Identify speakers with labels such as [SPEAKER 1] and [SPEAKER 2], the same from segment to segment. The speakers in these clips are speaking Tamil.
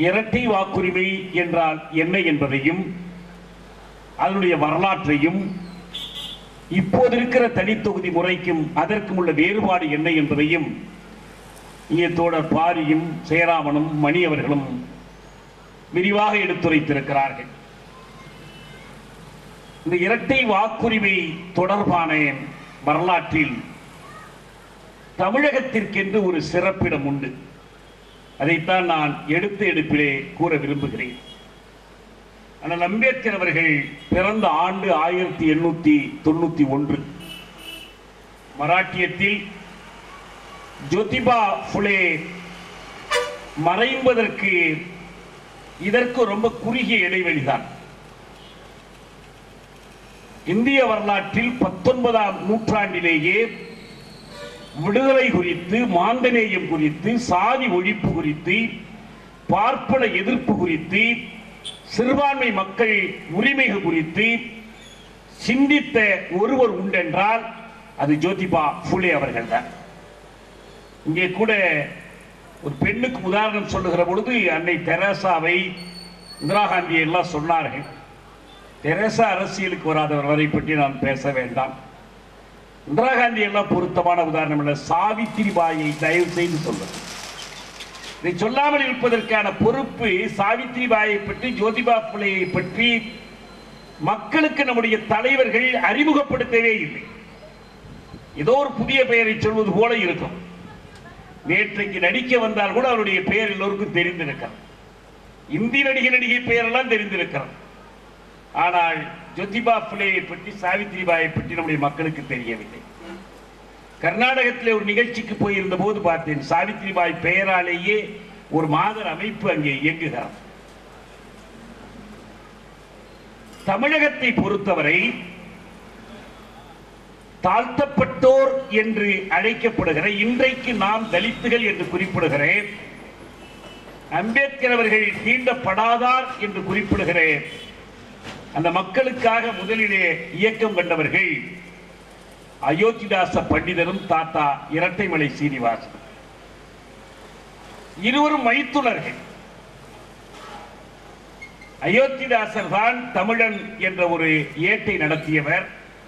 [SPEAKER 1] இரட்டை வாக்குரிமை என்றால் என்ன என்பதையும் அதனுடைய வரலாற்றையும் இப்போது இருக்கிற தனித்தொகுதி முறைக்கும் அதற்கும் உள்ள வேறுபாடு என்ன என்பதையும் இங்கே தோழர் பாரியும் சேராமனும் மணி அவர்களும் விரிவாக எடுத்துரைத்திருக்கிறார்கள் இந்த இரட்டை வாக்குரிமை தொடர்பான வரலாற்றில் தமிழகத்திற்கென்று ஒரு சிறப்பிடம் உண்டு அதைத்தான் நான் எடுத்த எடுப்பிலே கூற விரும்புகிறேன் ஆனால் அம்பேத்கர் அவர்கள் பிறந்த ஆண்டு ஆயிரத்தி எண்ணூத்தி தொண்ணூத்தி ஒன்று மராட்டியத்தில் ஜோதிபா புலே மறைவதற்கு இதற்கு ரொம்ப குறுகிய இடைவெளிதான் இந்திய வரலாற்றில் பத்தொன்பதாம் நூற்றாண்டிலேயே விடுதலை குறித்து மாந்தநேயம் குறித்து சாதி ஒழிப்பு குறித்து பார்ப்பன எதிர்ப்பு குறித்து சிறுபான்மை மக்கள் உரிமைகள் குறித்து சிந்தித்த ஒருவர் உண்டென்றால் அது ஜோதிபா புலே அவர்கள்தான் இங்கே கூட ஒரு பெண்ணுக்கு உதாரணம் சொல்லுகிற பொழுது அன்னை தெரேசாவை இந்திரா காந்தி எல்லாம் சொன்னார்கள் தெரேசா அரசியலுக்கு வராதவர் வரை பற்றி நான் பேச வேண்டாம் இந்திரா காந்தி எல்லாம் பொருத்தமான உதாரணம் இல்ல சாவித்திரி பாயை தயவு செய்து சொல்லுங்க இதை சொல்லாமல் இருப்பதற்கான பொறுப்பு சாவித்திரி பாயை பற்றி ஜோதிபா புலையை பற்றி மக்களுக்கு நம்முடைய தலைவர்கள் அறிமுகப்படுத்தவே இல்லை ஏதோ ஒரு புதிய பெயரை சொல்வது போல இருக்கும் நேற்றைக்கு நடிக்க வந்தால் கூட அவருடைய பெயர் எல்லோருக்கும் தெரிந்திருக்கிறது இந்தி நடிகை நடிகை பெயரெல்லாம் தெரிந்திருக்கிறது ஆனால் ஜோதிபா புலேயை பற்றி சாவித்ரி பாயை பற்றி நம்முடைய மக்களுக்கு தெரியவில்லை கர்நாடகத்தில் ஒரு நிகழ்ச்சிக்கு போயிருந்த போது பார்த்தேன் சாவித்ரி பாய் பெயராலேயே ஒரு மாதர் அமைப்பு அங்கே இயங்குகிறது தமிழகத்தை பொறுத்தவரை தாழ்த்தப்பட்டோர் என்று அழைக்கப்படுகிற இன்றைக்கு நாம் தலித்துகள் என்று குறிப்பிடுகிறேன் அம்பேத்கர் அவர்கள் தீண்டப்படாதார் என்று குறிப்பிடுகிறேன் அந்த மக்களுக்காக முதலிலே இயக்கம் கண்டவர்கள் அயோத்திதாச பண்டிதரும் தாத்தா இரட்டைமலை சீனிவாசன் இருவரும் மைத்துனர்கள் அயோத்திதாசர் தான் தமிழன் என்ற ஒரு ஏட்டை நடத்தியவர்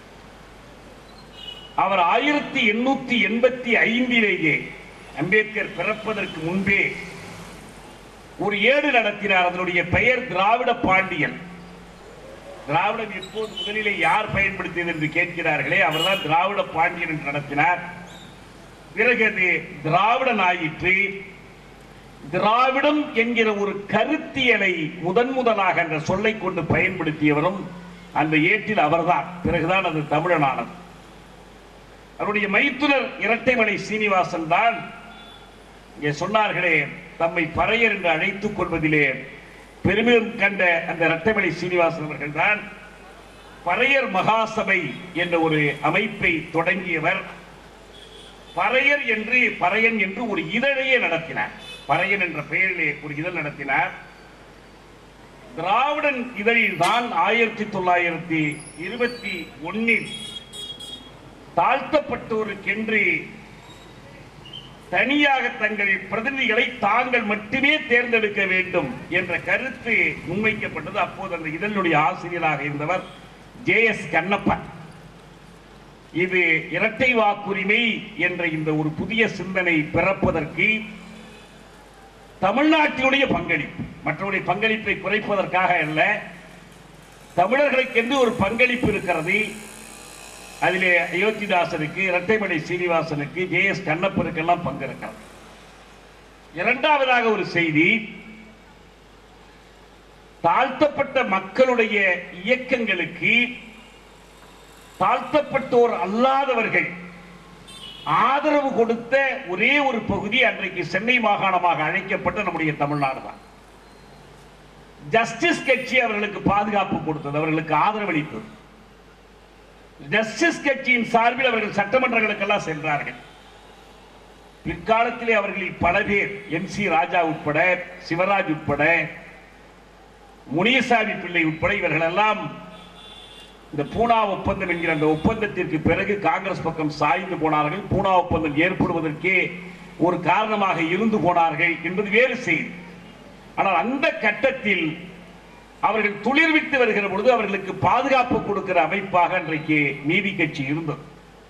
[SPEAKER 1] அவர் ஆயிரத்தி எண்ணூத்தி எண்பத்தி ஐந்திலேயே அம்பேத்கர் பிறப்பதற்கு முன்பே ஒரு ஏடு நடத்தினார் அதனுடைய பெயர் திராவிட பாண்டியன் திராவிடம் எப்போது முதலிலே யார் பயன்படுத்தியது என்று கேட்கிறார்களே அவர்தான் திராவிட பாண்டியன் என்று நடத்தினார் பிறகு அது திராவிடன் ஆயிற்று திராவிடம் என்கிற ஒரு கருத்தியலை முதன் முதலாக அந்த சொல்லை கொண்டு பயன்படுத்தியவரும் அந்த ஏட்டில் அவர்தான் பிறகுதான் அது தமிழனானது அவருடைய மைத்துனர் இரட்டைமலை சீனிவாசன் தான் இங்கே சொன்னார்களே தம்மை பறையர் என்று அழைத்துக் கொள்வதிலே பெருமிதம் கண்ட அந்த இரட்டைமலை சீனிவாசன் அவர்கள் தான் பறையர் மகாசபை என்ற ஒரு அமைப்பை தொடங்கியவர் பறையர் என்று பறையன் என்று ஒரு இதழையே நடத்தினார் பறையன் என்ற பெயரிலே ஒரு இதழ் நடத்தினார் திராவிடன் இதழில் தான் ஆயிரத்தி தொள்ளாயிரத்தி இருபத்தி ஒன்னில் தாழ்த்தப்பட்டோருக்கென்று தனியாக தங்கள் பிரதிநிதிகளை தாங்கள் மட்டுமே தேர்ந்தெடுக்க வேண்டும் என்ற கருத்து முன்வைக்கப்பட்டது அப்போது அந்த இதழுடைய ஆசிரியராக இருந்தவர் ஜே எஸ் கண்ணப்பன் இது இரட்டை வாக்குரிமை என்ற இந்த ஒரு புதிய சிந்தனை பிறப்பதற்கு தமிழ்நாட்டினுடைய பங்களிப்பு மற்றவருடைய பங்களிப்பை குறைப்பதற்காக அல்ல தமிழர்களுக்கென்று ஒரு பங்களிப்பு இருக்கிறது அதிலே அயோத்திதாசனுக்கு இரட்டைமலை சீனிவாசனுக்கு ஜே எஸ் கண்ணப்பனுக்கெல்லாம் பங்கு இருக்கிறது இரண்டாவதாக ஒரு செய்தி தாழ்த்தப்பட்ட மக்களுடைய இயக்கங்களுக்கு தாழ்த்தப்பட்டோர் அல்லாதவர்கள் ஆதரவு கொடுத்த ஒரே ஒரு பகுதி அன்றைக்கு சென்னை மாகாணமாக அழைக்கப்பட்ட நம்முடைய தமிழ்நாடு தான் ஜஸ்டிஸ் கட்சி அவர்களுக்கு பாதுகாப்பு கொடுத்தது அவர்களுக்கு ஆதரவளித்தது ஜஸ்டிஸ் கட்சியின் சார்பில் அவர்கள் சட்டமன்றங்களுக்கெல்லாம் சென்றார்கள் பிற்காலத்திலே அவர்களில் பல பேர் எம் சி ராஜா உட்பட சிவராஜ் உட்பட முனியசாமி பிள்ளை உட்பட இவர்கள் எல்லாம் இந்த பூனா ஒப்பந்தம் என்கிற அந்த ஒப்பந்தத்திற்கு பிறகு காங்கிரஸ் பக்கம் சாய்ந்து போனார்கள் பூனா ஒப்பந்தம் ஏற்படுவதற்கே ஒரு காரணமாக இருந்து போனார்கள் என்பது வேறு செய்தி ஆனால் அந்த கட்டத்தில் அவர்கள் துளிர்விட்டு வருகிற பொழுது அவர்களுக்கு பாதுகாப்பு கொடுக்கிற அமைப்பாக அன்றைக்கு நீதி கட்சி இருந்தது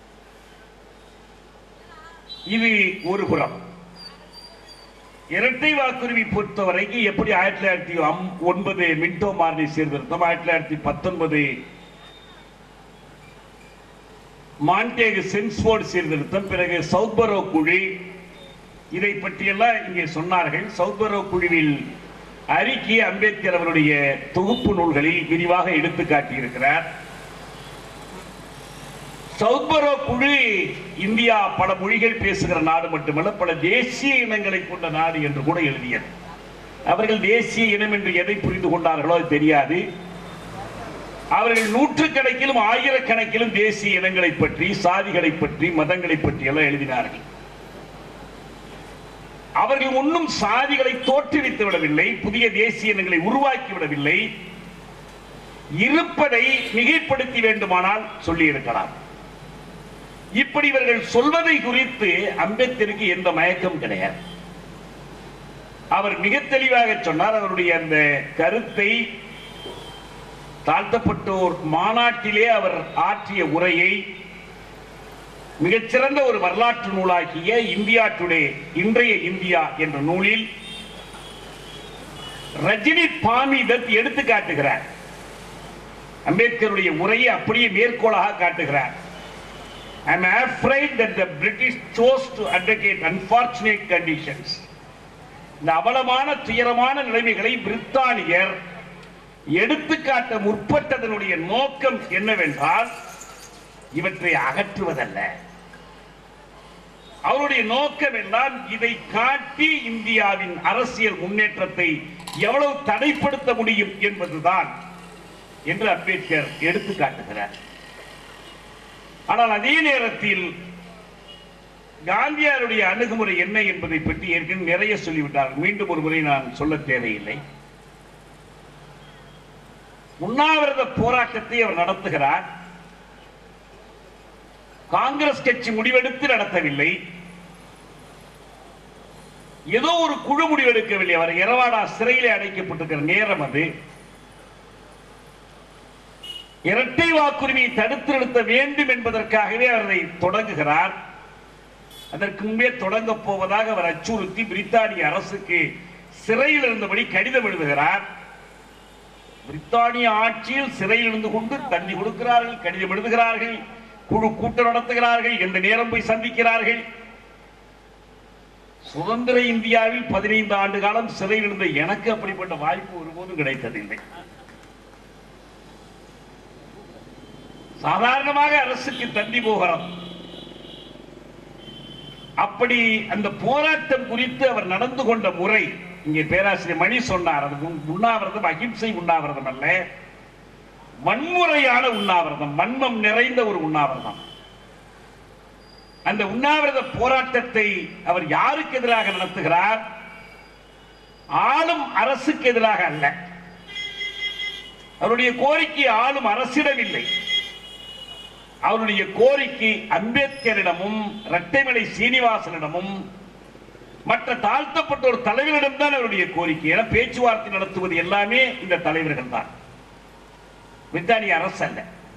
[SPEAKER 1] இது ஒரு புறம் இரட்டை வாக்குரிமை பொறுத்தவரைக்கும் எப்படி ஆயிரத்தி தொள்ளாயிரத்தி அம்- ஒன்பது மின்டோ மார்னி சீர்திருத்தம் ஆயிரத்தி தொள்ளாயிரத்தி பத்தொன்பது மாண்டேகு சென்ஸ்போர்ட் சீர்திருத்தம் பிறகு சவுத்பரோ குழி இதை பற்றியெல்லாம் இங்கே சொன்னார்கள் சவுத்பரோ குழுவில் அறிக்கை அம்பேத்கர் அவருடைய தொகுப்பு நூல்களில் விரிவாக எடுத்து காட்டியிருக்கிறார் சவுத்பரோ குழு இந்தியா பல மொழிகள் பேசுகிற நாடு மட்டுமல்ல பல தேசிய இனங்களை கொண்ட நாடு என்று கூட எழுதியது அவர்கள் தேசிய இனம் என்று எதை புரிந்து கொண்டார்களோ அது தெரியாது அவர்கள் நூற்றுக்கணக்கிலும் ஆயிரக்கணக்கிலும் தேசிய இனங்களை பற்றி சாதிகளை பற்றி மதங்களை பற்றி எல்லாம் எழுதினார்கள் அவர்கள் ஒன்றும் சாதிகளை தோற்றுவித்து விடவில்லை புதிய தேசிய இனங்களை உருவாக்கி விடவில்லை இருப்பதை மிகைப்படுத்தி வேண்டுமானால் சொல்லி இருக்கலாம் இப்படி இவர்கள் சொல்வதை குறித்து அம்பேத்கருக்கு எந்த மயக்கம் கிடையாது அவர் மிக தெளிவாக சொன்னார் அவருடைய அந்த கருத்தை தாழ்த்தப்பட்டோர் மாநாட்டிலே அவர் ஆற்றிய உரையை மிகச்சிறந்த ஒரு வரலாற்று நூலாகிய இந்தியா டுடே இன்றைய இந்தியா என்ற நூலில் ரஜினி பாமிதத் எடுத்து காட்டுகிறார் அம்பேத்கருடைய உரையை அப்படியே மேற்கோளாக காட்டுகிறார் I am afraid that the British chose to advocate unfortunate conditions. இந்த அவலமான துயரமான நிலைமைகளை பிரித்தானியர் எடுத்துக்காட்ட முற்பட்டதனுடைய நோக்கம் என்னவென்றால் இவற்றை அகற்றுவதல்ல அவருடைய நோக்கம் எல்லாம் இதை காட்டி இந்தியாவின் அரசியல் முன்னேற்றத்தை எவ்வளவு தடைப்படுத்த முடியும் என்பதுதான் என்று அம்பேத்கர் எடுத்து காட்டுகிறார் ஆனால் அதே நேரத்தில் காந்தியாருடைய அணுகுமுறை என்ன என்பதை பற்றி ஏற்கனவே நிறைய சொல்லிவிட்டார் மீண்டும் ஒரு முறை நான் சொல்ல தேவையில்லை உண்ணாவிரத போராட்டத்தை அவர் நடத்துகிறார் காங்கிரஸ் கட்சி முடிவெடுத்து நடத்தவில்லை ஏதோ ஒரு குழு முடிவெடுக்கவில்லை அவர் எரவாடா சிறையிலே அடைக்கப்பட்டிருக்கிற நேரம் அது இரட்டை வாக்குரிமையை தடுத்து நிறுத்த வேண்டும் என்பதற்காகவே அவர் அதை தொடங்குகிறார் அதற்கு முன்பே தொடங்கப் போவதாக அவர் அச்சுறுத்தி பிரித்தானிய அரசுக்கு சிறையில் இருந்தபடி கடிதம் எழுதுகிறார் பிரித்தானிய ஆட்சியில் சிறையில் இருந்து கொண்டு தண்ணி கொடுக்கிறார்கள் கடிதம் எழுதுகிறார்கள் குழு கூட்டம் நடத்துகிறார்கள் எந்த நேரம் போய் சந்திக்கிறார்கள் சுதந்திர இந்தியாவில் பதினைந்து ஆண்டு காலம் சிறையில் இருந்த எனக்கு அப்படிப்பட்ட வாய்ப்பு ஒருபோதும் கிடைத்ததில்லை சாதாரணமாக அரசுக்கு தந்தி போகிறோம் அப்படி அந்த போராட்டம் குறித்து அவர் நடந்து கொண்ட முறை இங்கே பேராசிரியர் மணி சொன்னார் அது உண்- உண்ணாவிரதம் அகிம்சை உண்ணாவிரதம் அல்ல வன்முறையான உண்ணாவிரதம் வன்மம் நிறைந்த ஒரு உண்ணாவிரதம் அந்த உண்ணாவிரத போராட்டத்தை அவர் யாருக்கு எதிராக நடத்துகிறார் ஆளும் அரசுக்கு எதிராக அல்ல அவருடைய கோரிக்கை ஆளும் அரசிடமில்லை அவருடைய கோரிக்கை அம்பேத்கரிடமும் இரட்டைமலை சீனிவாசனிடமும் மற்ற தாழ்த்தப்பட்ட ஒரு தலைவரிடம் தான் அவருடைய கோரிக்கை என பேச்சுவார்த்தை நடத்துவது எல்லாமே இந்த தலைவர்கள் தான் பிரித்தானிய அரசு அல்ல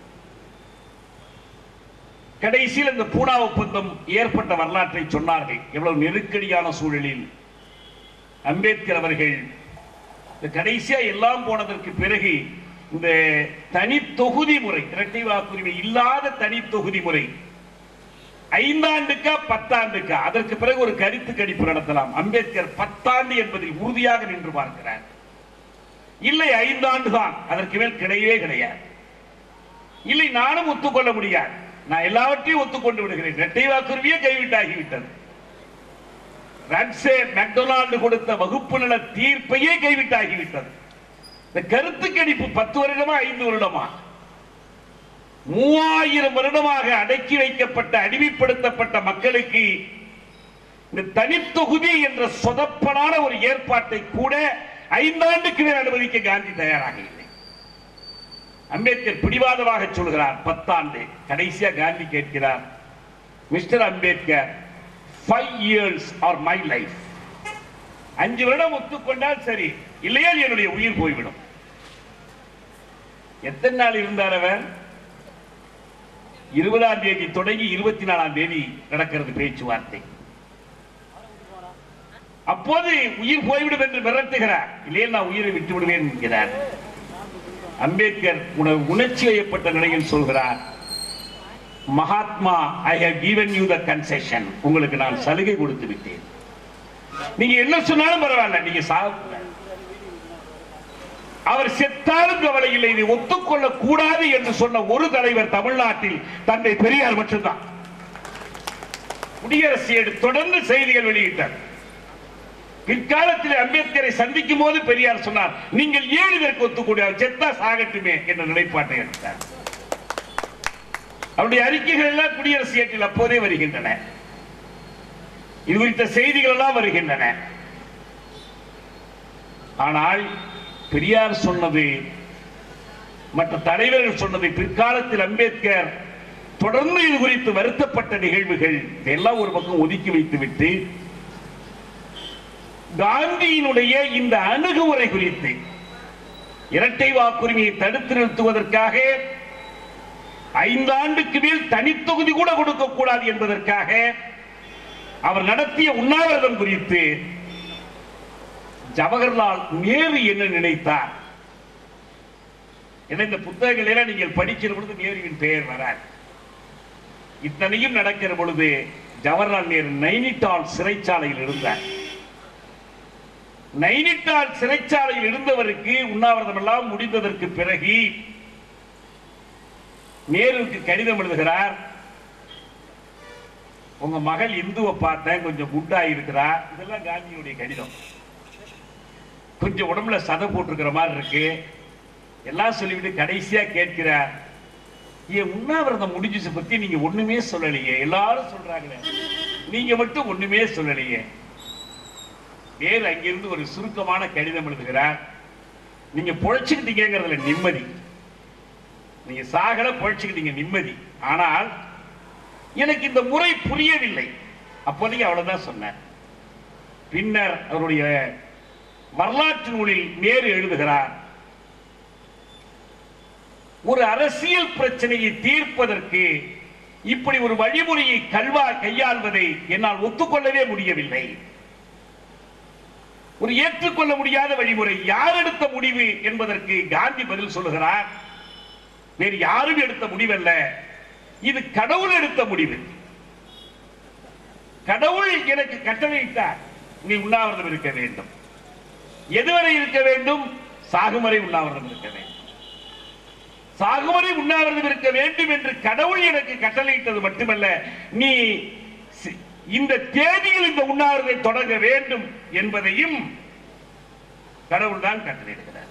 [SPEAKER 1] கடைசியில் இந்த பூனா ஒப்பந்தம் ஏற்பட்ட வரலாற்றை சொன்னார்கள் எவ்வளவு நெருக்கடியான சூழலில் அம்பேத்கர் அவர்கள் இந்த கடைசியா எல்லாம் போனதற்கு பிறகு இந்த தனி தொகுதி முறை இரட்டை வாக்குரிமை இல்லாத தனி தொகுதி முறை ஐந்தாண்டுக்கா பத்தாண்டுக்கா அதற்கு பிறகு ஒரு கருத்து கணிப்பு நடத்தலாம் அம்பேத்கர் பத்தாண்டு என்பதில் உறுதியாக நின்று பார்க்கிறார் இல்லை ஐந்தாண்டு தான் அதற்கு மேல் கிடையவே கிடையாது இல்லை நானும் ஒத்துக்கொள்ள முடியாது நான் எல்லாவற்றையும் ஒத்துக்கொண்டு விடுகிறேன் இரட்டை வாக்குரிமையே கைவிட்டாகிவிட்டது ரன்சே மெக்டொனால்டு கொடுத்த வகுப்பு நல தீர்ப்பையே கைவிட்டாகிவிட்டது இந்த கருத்து கணிப்பு பத்து வருடமா ஐந்து வருடமா மூவாயிரம் வருடமாக அடக்கி வைக்கப்பட்ட அடிமைப்படுத்தப்பட்ட மக்களுக்கு இந்த தனித்தொகுதி என்ற சொதப்பனான ஒரு ஏற்பாட்டை கூட ஐந்தாண்டுக்கு மேல் அனுமதிக்க காந்தி தயாராக இல்லை அம்பேத்கர் பிடிவாதமாக சொல்கிறார் பத்தாண்டு கடைசியா காந்தி கேட்கிறார் mister Ambedkar five years are my life அஞ்சு வருடம் ஒத்துக்கொண்டால் சரி இல்லையால் என்னுடைய உயிர் போய்விடும் எத்தனை நாள் இருந்தார் அவர் இருபதாம் தேதி தொடங்கி இருபத்தி நாலாம் தேதி நடக்கிறது பேச்சுவார்த்தை அப்போது உயிர் போய்விடும் என்று மிரட்டுகிறார் இல்லையே நான் உயிரை விட்டு விடுவேன் என்கிறார் அம்பேத்கர் உண- உணர்ச்சி வயப்பட்ட நிலையில் சொல்கிறார் Mahatma I have given you the concession உங்களுக்கு நான் சலுகை கொடுத்து விட்டேன் நீங்க என்ன சொன்னாலும் பரவாயில்ல நீங்க சாக அவர் செத்தாலும் கவலை இல்லை இதை ஒத்துக்கொள்ள கூடாது என்று சொன்ன ஒரு தலைவர் தமிழ்நாட்டில் தந்தை பெரியார் மட்டும்தான் குடியரசு தொடர்ந்து செய்திகள் வெளியிட்டார் பிற்காலத்தில் அம்பேத்கரை சந்திக்கும் போது பெரியார் சொன்னார் நீங்கள் ஏன் இதற்கு ஒத்துக்கூடிய செத்தா சாகட்டுமே என்ற நிலைப்பாட்டை எடுத்தார் அவருடைய அறிக்கைகள் எல்லாம் குடியரசு ஏற்றில் அப்போதே வருகின்றன இது குறித்த செய்திகள் எல்லாம் வருகின்றன ஆனால் பெரியார் சொன்னது மற்ற தலைவர்கள் சொன்னதை பிற்காலத்தில் அம்பேத்கர் தொடர்ந்து இது குறித்து வருத்தப்பட்ட நிகழ்வுகள் இதெல்லாம் ஒரு பக்கம் ஒதுக்கி வைத்துவிட்டு காந்தியினுடைய இந்த அணுகுமுறை குறித்து இரட்டை வாக்குரிமையை தடுத்து நிறுத்துவதற்காக ஐந்தாண்டுக்கு மேல் தனித்தொகுதி கூட கொடுக்க கூடாது என்பதற்காக அவர் நடத்திய உண்ணாவிரதம் குறித்து ஜவஹர்லால் நேரு என்ன நினைத்தார் என இந்த புத்தகங்கள் எல்லாம் நீங்கள் படிக்கிற பொழுது நேருவின் பெயர் வராது இத்தனையும் நடக்கிற பொழுது ஜவஹர்லால் நேரு நைனிட்டால் சிறைச்சாலையில் இருந்தார் நைனிட்டால் சிறைச்சாலையில் இருந்தவருக்கு உண்ணாவிரதம் எல்லாம் முடிந்ததற்கு பிறகு நேருவுக்கு கடிதம் எழுதுகிறார் உங்க மகள் இந்துவை பார்த்தேன் கொஞ்சம் குண்டா இருக்கிறா இதெல்லாம் காந்தியுடைய கடிதம் கொஞ்சம் உடம்புல சதை போட்டிருக்கிற மாதிரி இருக்கு எல்லாம் சொல்லிவிட்டு கடைசியா கேட்கிறார் ஏன் உண்ணாவிரதம் முடிஞ்சிச்சு பத்தி நீங்க ஒண்ணுமே சொல்லலையே எல்லாரும் சொல்றாங்களே நீங்க மட்டும் ஒண்ணுமே சொல்லலையே நேரு அங்கிருந்து ஒரு சுருக்கமான கடிதம் எழுதுகிறார் நீங்க பொழைச்சுக்கிட்டீங்கிறதுல நிம்மதி நீங்க சாகல பொழைச்சுக்கிட்டீங்க நிம்மதி ஆனால் எனக்கு இந்த முறை புரியவில்லை அப்போதைக்கு அவ்வளவுதான் சொன்னேன் பின்னர் அவருடைய வரலாற்று நூலில் நேரு எழுதுகிறார் ஒரு அரசியல் பிரச்சனையை தீர்ப்பதற்கு இப்படி ஒரு வழிமுறையை கல்வா கையாள்வதை என்னால் ஒத்துக்கொள்ளவே முடியவில்லை ஒரு ஏற்றுக்கொள்ள முடியாத வழிமுறை யார் எடுத்த முடிவு என்பதற்கு காந்தி பதில் சொல்லுகிறார் வேறு யாரும் எடுத்த முடிவல்ல இது கடவுள் எடுத்த முடிவு கடவுள் எனக்கு கட்டளையிட்டார் நீ உண்ணாவிரதம் இருக்க வேண்டும் எதுவரை இருக்க வேண்டும் சாகுமறை உண்ணாவிரதம் இருக்க வேண்டும் சாகுமறை உண்ணாவிரதம் இருக்க வேண்டும் என்று கடவுள் எனக்கு கட்டளையிட்டது மட்டுமல்ல நீ சி- இந்த தேதியில் இந்த உண்ணாவிரதை தொடங்க வேண்டும் என்பதையும் கடவுள் தான் கட்டளையிடுகிறார்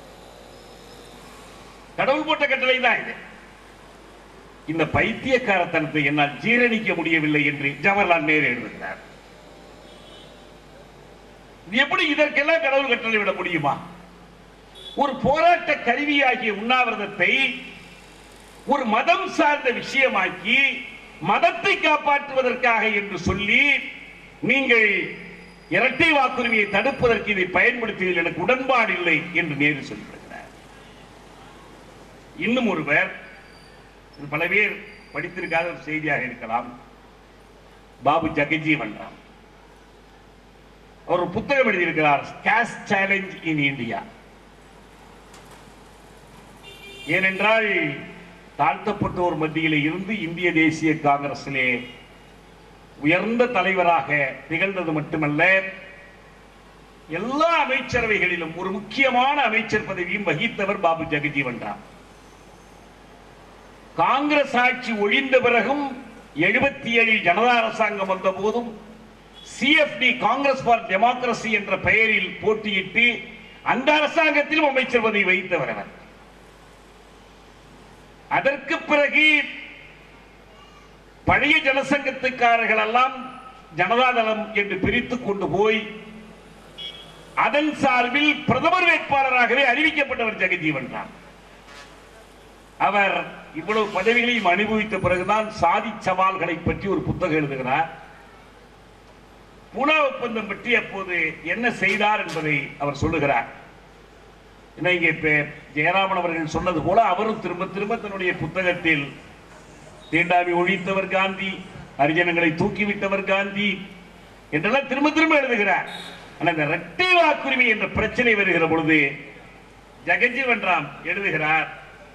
[SPEAKER 1] கடவுள் போட்ட கட்டளை தான் இது இந்த பைத்தியக்காரத்தனத்தை என்னால் ஜீரணிக்க முடியவில்லை என்று ஜவஹர்லால் நேரு எழுதுகிறார் இது எப்படி இதற்கெல்லாம் கடவுள் கட்டளை விட முடியுமா ஒரு போராட்ட கருவியாகிய உண்ணாவிரதத்தை ஒரு மதம் சார்ந்த விஷயமாக்கி மதத்தை காப்பாற்றுவதற்காக என்று சொல்லி நீங்கள் இரட்டை வாக்குரிமையை தடுப்பதற்கு இதை பயன்படுத்தியதில் எனக்கு உடன்பாடு இல்லை என்று நேரு சொல்லிவிடுகிறார் இன்னும் ஒருவர் இது பல பேர் படித்திருக்காத ஒரு செய்தியாக இருக்கலாம் பாபு ஜெகஜீவன் ராம் அவர் ஒரு புத்தகம் எழுதியிருக்கிறார் கேஸ் சேலஞ்ச் இன் இந்தியா ஏனென்றால் தாழ்த்தப்பட்டோர் மத்தியிலே இருந்து இந்திய தேசிய காங்கிரசிலே உயர்ந்த தலைவராக திகழ்ந்தது மட்டுமல்ல எல்லா அமைச்சரவைகளிலும் ஒரு முக்கியமான அமைச்சர் பதவியும் வகித்தவர் பாபு ஜெகஜீவன் ராம் காங்கிரஸ் ஆட்சி ஒழிந்த பிறகும் எழுபத்தி ஏழில் ஜனதா அரசாங்கம் வந்த போதும் சிஎஃப்டி காங்கிரஸ் ஃபார் டெமோக்ரசி என்ற பெயரில் போட்டியிட்டு அந்த அரசாங்கத்திலும் அமைச்சர் பதவி வகித்தவர் அவர் அதற்கு பிறகு பழைய ஜனசங்கத்துக்காரர்கள் எல்லாம் ஜனதாதளம் என்று பிரித்துக் கொண்டு போய் அதன் சார்பில் பிரதமர் வேட்பாளராகவே அறிவிக்கப்பட்டவர் ஜெகஜீவன் ராம் அவர் இவ்வளவு பதவிகளையும் அனுபவித்த பிறகுதான் சாதி சவால்களை பற்றி ஒரு புத்தகம் எழுதுகிறார் பூனா ஒப்பந்தம் பற்றி அப்போது என்ன செய்தார் என்பதை அவர் சொல்லுகிறார் ஏன்னா இங்கே இப்ப ஜெயராமன் அவர்கள் சொன்னது போல அவரும் திரும்ப திரும்ப தன்னுடைய புத்தகத்தில் தீண்டாமை ஒழித்தவர் காந்தி ஹரிஜனங்களை தூக்கிவிட்டவர் காந்தி என்றெல்லாம் திரும்ப திரும்ப எழுதுகிறார் ஆனா இந்த இரட்டை வாக்குரிமை என்ற பிரச்சனை வருகிற பொழுது ஜெகஜீவன் ராம் எழுதுகிறார்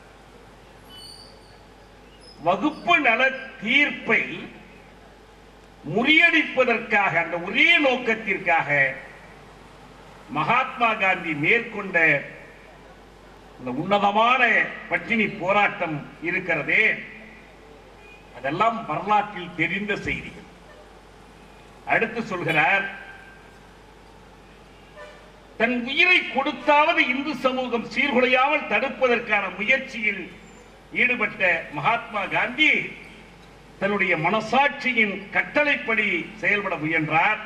[SPEAKER 1] வகுப்பு நல தீர்ப்பை முறியடிப்பதற்காக அந்த ஒரே நோக்கத்திற்காக மகாத்மா காந்தி மேற்கொண்ட இந்த உன்னதமான பட்டினி போராட்டம் இருக்கிறதே அதெல்லாம் வரலாற்றில் தெரிந்த செய்திகள் அடுத்து சொல்கிறார் தன் உயிரை கொடுத்தாவது இந்து சமூகம் சீர்குலையாமல் தடுப்பதற்கான முயற்சியில் ஈடுபட்ட மகாத்மா காந்தி தன்னுடைய மனசாட்சியின் கட்டளைப்படி செயல்பட முயன்றார்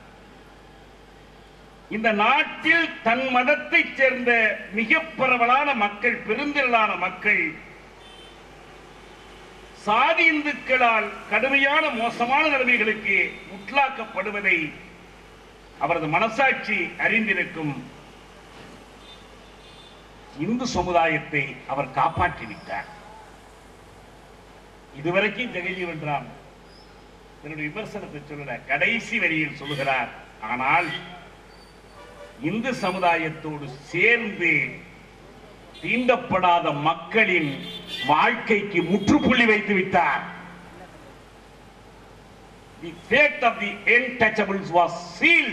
[SPEAKER 1] இந்த நாட்டில் தன் மதத்தைச் சேர்ந்த மிக பரவலான மக்கள் பெருந்திரளான மக்கள் சாதி இந்துக்களால் கடுமையான மோசமான நிலைமைகளுக்கு உட்லாக்கப்படுவதை அவரது மனசாட்சி அறிந்திருக்கும் இந்து சமுதாயத்தை அவர் காப்பாற்றி விட்டார் இதுவரைக்கும் ஜெகஜீவன் ராம் தன்னுடைய விமர்சனத்தை சொல்லல கடைசி வரியில் சொல்லுகிறார் ஆனால் இந்து சமுதாயத்தோடு சேர்ந்து தீண்டப்படாத மக்களின் வாழ்க்கைக்கு முற்றுப்புள்ளி வைத்து விட்டார் The fate of the untouchables was sealed.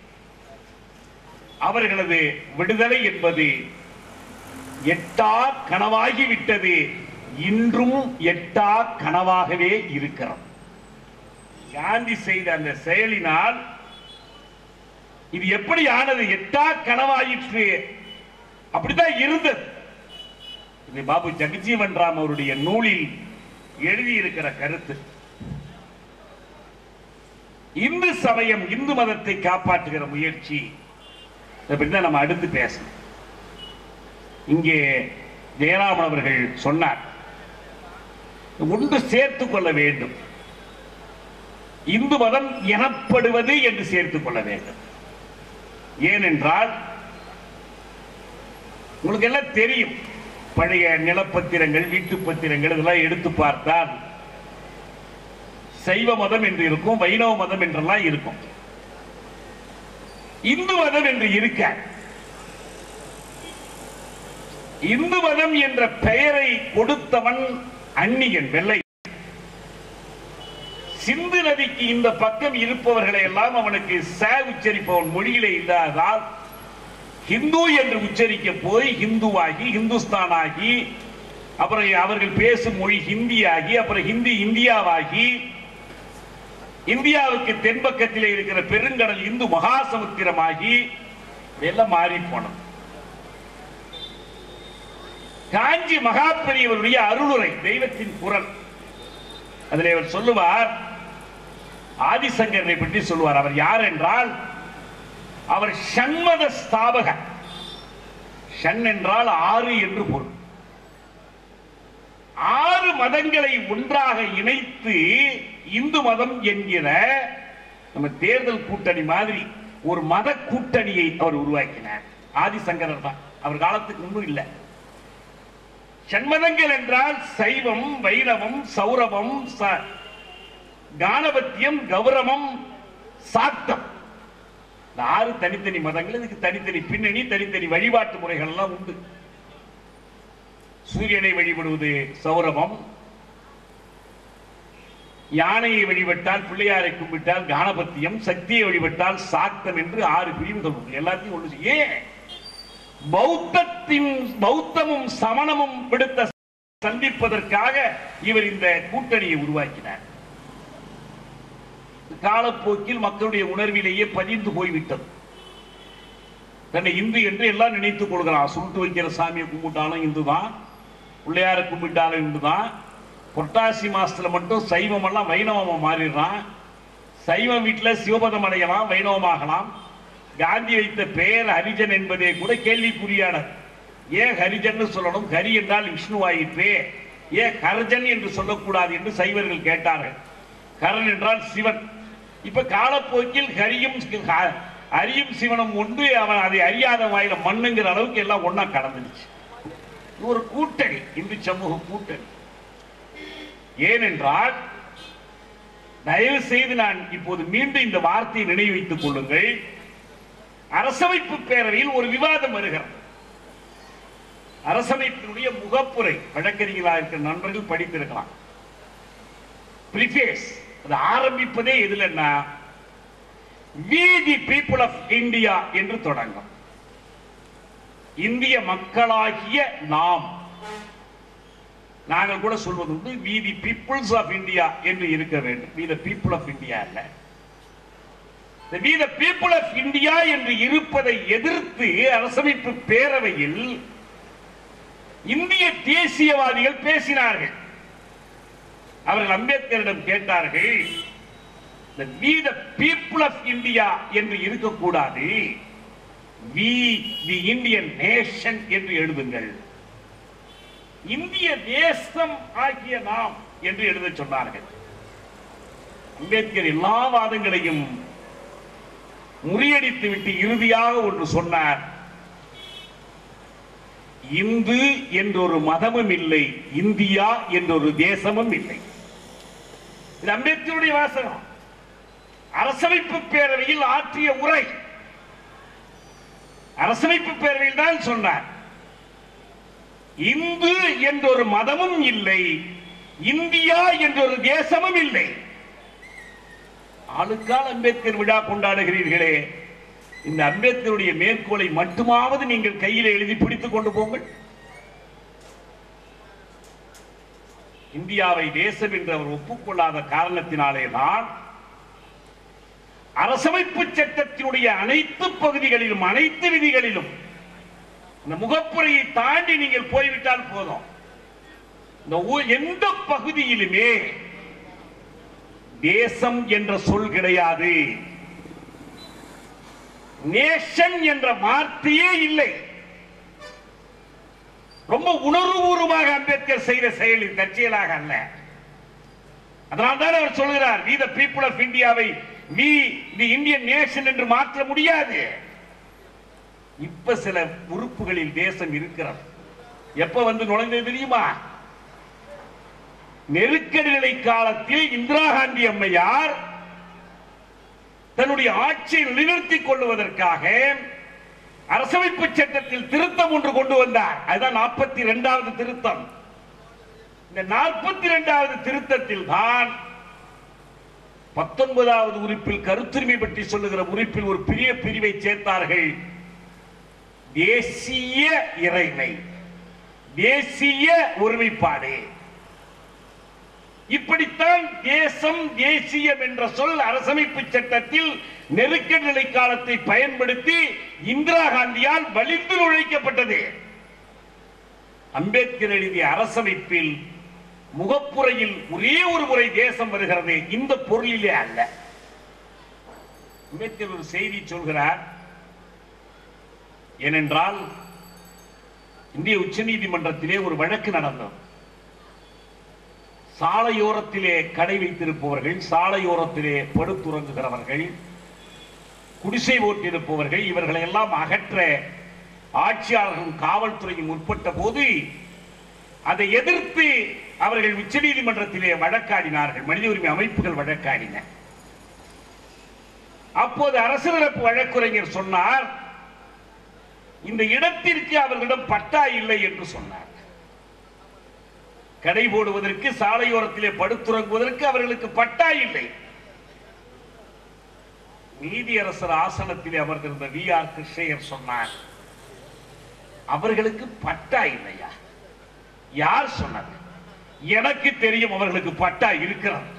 [SPEAKER 1] அவர்களது விடுதலை என்பது எட்டா கனவாகி விட்டது இன்றும் எட்டா கனவாகவே இருக்கிறது காந்தி செய்த அந்த செயலினால் இது எப்படி ஆனது எட்டா கனவாயிற்று அப்படித்தான் இருந்தது இது பாபு ஜெகஜீவன் ராம் அவருடைய நூலில் எழுதியிருக்கிற கருத்து இந்து சமயம் இந்து மதத்தை காப்பாற்றுகிற முயற்சி இதை பற்றி தான் நம்ம அடுத்து பேசணும் இங்கே ஜெயராமன் அவர்கள் சொன்னார் ஒன்று சேர்த்துக் கொள்ள வேண்டும் இந்து மதம் எனப்படுவது என்று சேர்த்துக் கொள்ள வேண்டும் ஏனென்றால் உங்களுக்கு எல்லாம் தெரியும் பழைய நிலப்பத்திரங்கள் வீட்டு பத்திரங்கள் இதெல்லாம் எடுத்து பார்த்தால் சைவ மதம் என்று இருக்கும் வைணவ மதம் என்றெல்லாம் இருக்கும் இந்து மதம் என்று இருக்க இந்து மதம் என்ற பெயரை கொடுத்தவன் அந்நியன் வெள்ளை சிந்து நதிக்கு இந்த பக்கம் இருப்பவர்களை எல்லாம் அவனுக்கு ச உச்சரிப்பவன் மொழியிலே இல்லாதால் ஹிந்து என்று உச்சரிக்க போய் ஹிந்துவாகி ஹிந்துஸ்தானாகி அப்புறம் அவர்கள் பேசும் மொழி ஹிந்தியாகி அப்புறம் ஹிந்தி இந்தியாவாகி இந்தியாவுக்கு தென்பக்கத்திலே இருக்கிற பெருங்கடல் இந்து மகாசமுத்திரமாகி எல்லாம் மாறி போனது காஞ்சி மகாபெரியவருடைய அருளுரை தெய்வத்தின் குரல் அதில் அவர் சொல்லுவார் ஆதிசங்கரனை பற்றி சொல்லுவார் அவர் யார் என்றால் அவர் ஷண்மத ஸ்தாபகர் ஷண் என்றால் ஆறு என்று பொருள் ஆறு மதங்களை ஒன்றாக இணைத்து இந்து மதம் என்கிற நம்ம தேர்தல் கூட்டணி மாதிரி ஒரு மத கூட்டணியை அவர் உருவாக்கினார் ஆதிசங்கரர் தான் அவர் காலத்துக்கு முன்பு இல்லை சண்மதங்கள் என்றால் சைவம் வைணவம் சௌரவம் ச- கானபத்தியம் கௌரவம் சாத்தம் இந்த ஆறு தனித்தனி மதங்கள் இதுக்கு தனித்தனி பின்னணி தனித்தனி வழிபாட்டு முறைகள் எல்லாம் உண்டு சூரியனை வழிபடுவது சௌரவம் யானையை வழிபட்டால் பிள்ளையாரை கும்பிட்டால் கானபத்தியம் சக்தியை வழிபட்டால் சாக்தம் என்று ஆறு பிரிவுகள் உண்டு எல்லாத்தையும் ஒன்று செய்ய- ஏன் பௌத்தத்தின் பௌத்தமும் சமணமும் விடுத்த சந்திப்பதற்காக இவர் இந்த கூட்டணியை உருவாக்கினார் காலப்போக்கில் மக்களுடைய உணர்விலேயே பதிந்து போய்விட்டது தன்னை இந்து என்று எல்லாம் நினைத்துக் கொள்கிறான் சுருட்டு வைக்கிற சாமியை கும்பிட்டாலும் இந்து தான் பிள்ளையாரை கும்பிட்டாலும் இந்து தான் புரட்டாசி மாசத்துல மட்டும் சைவம் எல்லாம் வைணவமா மாறிடுறான் சைவம் வீட்டுல சிவபதம் அடையலாம் வைணவமாகலாம் காந்தி வைத்த பெயர் ஹரிஜன் என்பதே கூட கேள்விக்குறியானது ஏன் ஹரிஜன் சொல்லணும் ஹரி என்றால் விஷ்ணுவாயிற்றே ஏன் ஹரஜன் என்று சொல்லக்கூடாது என்று சைவர்கள் கேட்டார்கள் ஹரன் என்றால் சிவன் இப்ப காலப்போக்கில் ஹரியும் ஹ- அரியும் சிவனும் உண்டு அவன் அதை அறியாத வாயில மண்ணுங்கிற அளவுக்கு எல்லாம் ஒண்ணா கடந்துருச்சு இது ஒரு கூட்டணி இந்து சமூக கூட்டணி ஏனென்றால் தயவு செய்து நான் இப்போது மீண்டும் இந்த வார்த்தையை நினைவு வைத்துக் கொள்ளுங்கள் அரசமைப்பு பேரவையில் ஒரு விவாதம் வருகிறது அரசமைப்பினுடைய முகப்புரை வழக்கறிஞர்களாக இருக்கிற நண்பர்கள் படித்திருக்கலாம் பிரிஃபேஸ் அது ஆரம்பிப்பதே எதுலன்னா we the people of India என்று தொடங்கும் இந்திய மக்களாகிய நாம் நாங்கள் கூட சொல்வது உண்டு we the peoples of India என்று இருக்க வேண்டும் we the people of India அல்ல இந்த we the people of India என்று இருப்பதை எதிர்த்து அரசமைப்பு பேரவையில் இந்திய தேசியவாதிகள் பேசினார்கள் அவர்கள் அம்பேத்கரிடம் கேட்டார்கள் the we the people of India என்று இருக்கக்கூடாது we the Indian nation என்று எழுதுங்கள் இந்திய தேசம் ஆகிய நாம் என்று எழுத சொன்னார்கள் அம்பேத்கர் எல்லா வாதங்களையும் முறியடித்து விட்டு இறுதியாக ஒன்று சொன்னார் இந்து என்றொரு மதமும் இல்லை இந்தியா என்றொரு தேசமும் இல்லை இது அம்பேத்கருடைய வாசகம் அரசமைப்பு பேரவையில் ஆற்றிய உரை அரசமைப்பு பேரவையில் தான் சொன்னார் இந்து என்றொரு மதமும் இல்லை இந்தியா என்றொரு தேசமும் இல்லை ஆளுக்கால் அம்பேத்கர் விழா கொண்டாடுகிறீர்களே இந்த அம்பேத்கருடைய மேற்கோளை மட்டுமாவது நீங்கள் கையில் எழுதி பிடித்துக் கொண்டு போங்கள் இந்தியாவை தேசம் என்று அவர் ஒப்புக்கொள்ளாத காரணத்தினாலே தான் அரசமைப்பு சட்டத்தினுடைய அனைத்து பகுதிகளிலும் அனைத்து விதிகளிலும் இந்த முகப்புரையை தாண்டி நீங்கள் போய்விட்டால் போதும் இந்த ஊ- எந்த பகுதியிலுமே தேசம் என்ற சொல் கிடையாது நேஷன் என்ற வார்த்தையே இல்லை ரொம்ப உணர்வுபூர்வமாக அம்பேத்கர் செய்த செயல் இது தற்செயலாக அல்ல அதனால்தான் அவர் சொல்கிறார் we the people of இந்தியாவை we the இந்தியன் நேஷன் என்று மாற்ற முடியாது இப்ப சில உறுப்புகளில் தேசம் இருக்கிறது எப்ப வந்து நுழைந்தது தெரியுமா நெருக்கடி நிலை காலத்தில் இந்திரா காந்தி அம்மையார் தன்னுடைய ஆட்சியை நிலைநிறுத்திக் கொள்வதற்காக அரசமைப்பு சட்டத்தில் திருத்தம் ஒன்று கொண்டு வந்தார் அதுதான் நாற்பத்தி இரண்டாவது திருத்தம் இந்த நாற்பத்தி இரண்டாவது திருத்தத்தில் தான் பத்தொன்பதாவது உறுப்பில் கருத்துரிமை பற்றி சொல்லுகிற உறுப்பில் ஒரு பெரிய பிரிவை சேர்த்தார்கள் தேசிய இறைமை தேசிய ஒருமைப்பாடு இப்படித்தான் தேசம் தேசியம் என்ற சொல் அரசமைப்பு சட்டத்தில் நெருக்கடி நிலை காலத்தை பயன்படுத்தி இந்திரா காந்தியால் வலிந்து நுழைக்கப்பட்டது அம்பேத்கர் எழுதிய அரசமைப்பில் முகப்புரையில் ஒரே ஒரு முறை தேசம் வருகிறது இந்த பொருளிலே அல்ல அம்பேத்கர் ஒரு செய்தி சொல்கிறார் ஏனென்றால் இந்திய உச்சநீதிமன்றத்திலே ஒரு வழக்கு நடந்தது சாலையோரத்திலே கடை வைத்திருப்பவர்கள் சாலையோரத்திலே படுத்துறங்குகிறவர்கள் குடிசை ஓட்டியிருப்பவர்கள் இவர்களை எல்லாம் அகற்ற ஆட்சியாளர்களும் காவல்துறையும் முற்பட்ட போது அதை எதிர்த்து அவர்கள் உச்சநீதிமன்றத்திலே வழக்காடினார்கள் மனித உரிமை அமைப்புகள் வழக்காடின அப்போது அரசு தரப்பு வழக்குரைஞர் சொன்னார் இந்த இடத்திற்கு அவர்களிடம் பட்டா இல்லை என்று சொன்னார் கடை போடுவதற்கு சாலையோரத்திலே படுத்துறங்குவதற்கு அவர்களுக்கு பட்டா இல்லை நீதியரசர் ஆசனத்திலே அமர்ந்திருந்த வி ஆர் கிருஷ்ணயர் சொன்னார் அவர்களுக்கு பட்டா இல்லையா யார் சொன்னது எனக்கு தெரியும் அவர்களுக்கு பட்டா இருக்கிறது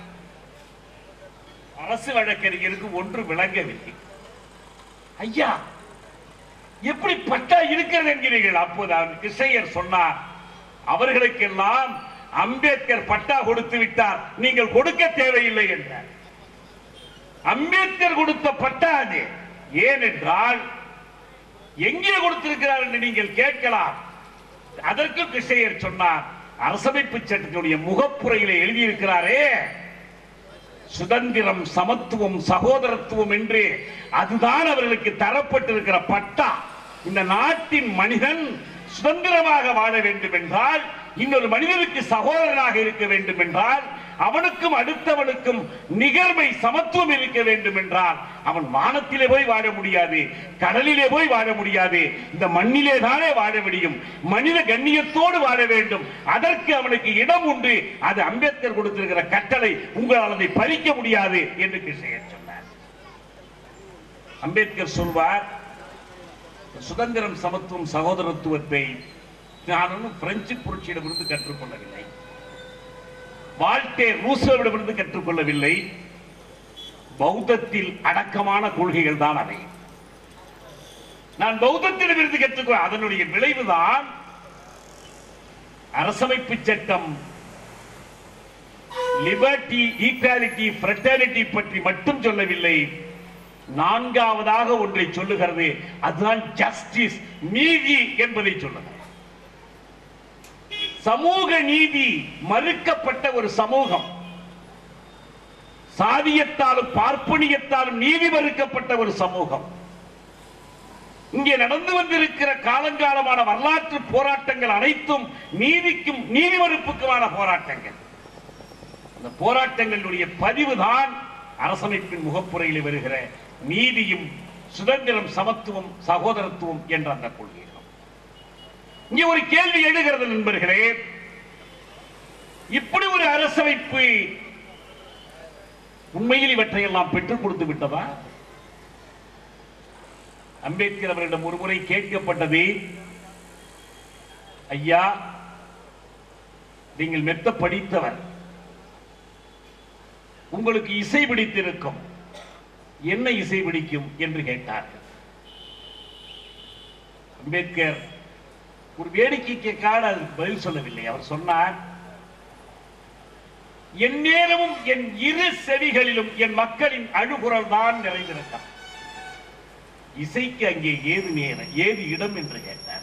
[SPEAKER 1] அரசு வழக்கறிஞருக்கு ஒன்று விளங்கவில்லை ஐயா எப்படி பட்டா இருக்கிறது என்கிறீர்கள் அப்போது அவர் கிருஷ்ணயர் சொன்னார் அவர்களுக்கெல்லாம் அம்பேத்கர் பட்டா கொடுத்து விட்டார் நீங்கள் கொடுக்க தேவையில்லை என்றார் அம்பேத்கர் கொடுத்த பட்டா அது ஏனென்றால் எங்கே கொடுத்திருக்கிறார் என்று நீங்கள் கேட்கலாம் அதற்கு கிருஷ்ணயர் சொன்னார் அரசமைப்பு சட்டத்தினுடைய முகப்புரையிலே எழுதியிருக்கிறாரே சுதந்திரம் சமத்துவம் சகோதரத்துவம் என்று அதுதான் அவர்களுக்கு தரப்பட்டிருக்கிற பட்டா இந்த நாட்டின் மனிதன் சுதந்திரமாக வாழ வேண்டும் என்றால் இன்னொரு மனிதனுக்கு சகோதரனாக இருக்க வேண்டும் என்றால் அவனுக்கும் அடுத்தவனுக்கும் நிகர்மை சமத்துவம் இருக்க வேண்டும் என்றால் அவன் வானத்திலே போய் வாழ முடியாது கடலிலே போய் வாழ முடியாது இந்த மண்ணிலே தானே வாழ முடியும் மனித கண்ணியத்தோடு வாழ வேண்டும் அதற்கு அவனுக்கு இடம் உண்டு அது அம்பேத்கர் கொடுத்திருக்கிற கட்டளை உங்களால் அதை பறிக்க முடியாது என்று கிருஷ்ணயர் சொன்னார் அம்பேத்கர் சொல்வார் சுதந்திரம் சமத்துவம் சகோதரத்துவத்தை நான் ஒன்றும் பிரெஞ்சு புரட்சியிடமிருந்து கற்றுக்கொள்ளவில்லை வால்டே ரூசோவிடமிருந்து கற்றுக்கொள்ளவில்லை பௌத்தத்தில் அடக்கமான கொள்கைகள் தான் அவை நான் பௌத்தத்திடமிருந்து கற்றுக்கொள்ள அதனுடைய விளைவுதான் அரசமைப்பு சட்டம் லிபர்ட்டி ஈக்வாலிட்டி ஃப்ரெட்டர்னிட்டி பற்றி மட்டும் சொல்லவில்லை நான்காவதாக ஒன்றை சொல்லுகிறது அதுதான் ஜஸ்டிஸ் நீதி என்பதை சொல்லுகிறது சமூக நீதி மறுக்கப்பட்ட ஒரு சமூகம் சாதியத்தாலும் பார்ப்பனியத்தாலும் நீதி மறுக்கப்பட்ட ஒரு சமூகம் இங்கே நடந்து வந்திருக்கிற காலங்காலமான வரலாற்று போராட்டங்கள் அனைத்தும் நீதிக்கும் நீதி மறுப்புக்குமான போராட்டங்கள் அந்த போராட்டங்களுடைய பதிவுதான் அரசமைப்பின் முகப்புரையில் வருகிற நீதியும் சுதந்திரம் சமத்துவம் சகோதரத்துவம் என்ற அந்த கொள்கைகள் இங்கே ஒரு கேள்வி எழுகிறது நண்பர்களே இப்படி ஒரு அரசமைப்பு உண்மையில் இவற்றையெல்லாம் பெற்றுக் கொடுத்து விட்டதா அம்பேத்கர் அவரிடம் ஒரு முறை கேட்கப்பட்டது ஐயா நீங்கள் மெத்த படித்தவர் உங்களுக்கு இசை பிடித்திருக்கும் என்ன இசை பிடிக்கும் என்று கேட்டார்கள் அம்பேத்கர் ஒரு வேடிக்கைக்கு காண அதுக்கு பதில் சொல்லவில்லை அவர் சொன்னார் என் நேரமும் என் இரு செவிகளிலும் என் மக்களின் அழுகுரல் தான் நிறைந்திருக்கிறது இசைக்கு அங்கே ஏது நேரம் ஏது இடம் என்று கேட்டார்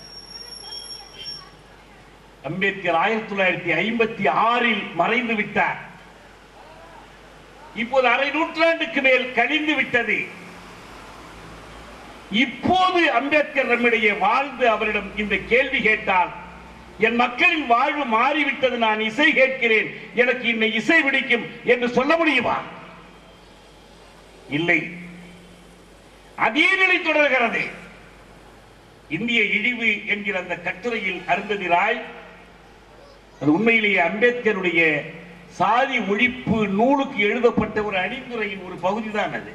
[SPEAKER 1] அம்பேத்கர் ஆயிரத்தி தொள்ளாயிரத்தி ஐம்பத்தி ஆறில் மறைந்து விட்டார் இப்போது அரை நூற்றாண்டுக்கு மேல் கழிந்து விட்டது இப்போது அம்பேத்கர் நம்மிடையே வாழ்ந்து அவரிடம் இந்த கேள்வி கேட்டால் என் மக்களின் வாழ்வு மாறிவிட்டது நான் இசை கேட்கிறேன் எனக்கு இந்த இசை பிடிக்கும் என்று சொல்ல முடியுமா இல்லை அதே நிலை தொடர்கிறது இந்திய இழிவு என்கிற அந்த கட்டுரையில் அருந்ததிராய் அது உண்மையிலேயே அம்பேத்கருடைய சாதி ஒழிப்பு நூலுக்கு எழுதப்பட்ட ஒரு அணிந்துரையின் ஒரு பகுதி தான் அது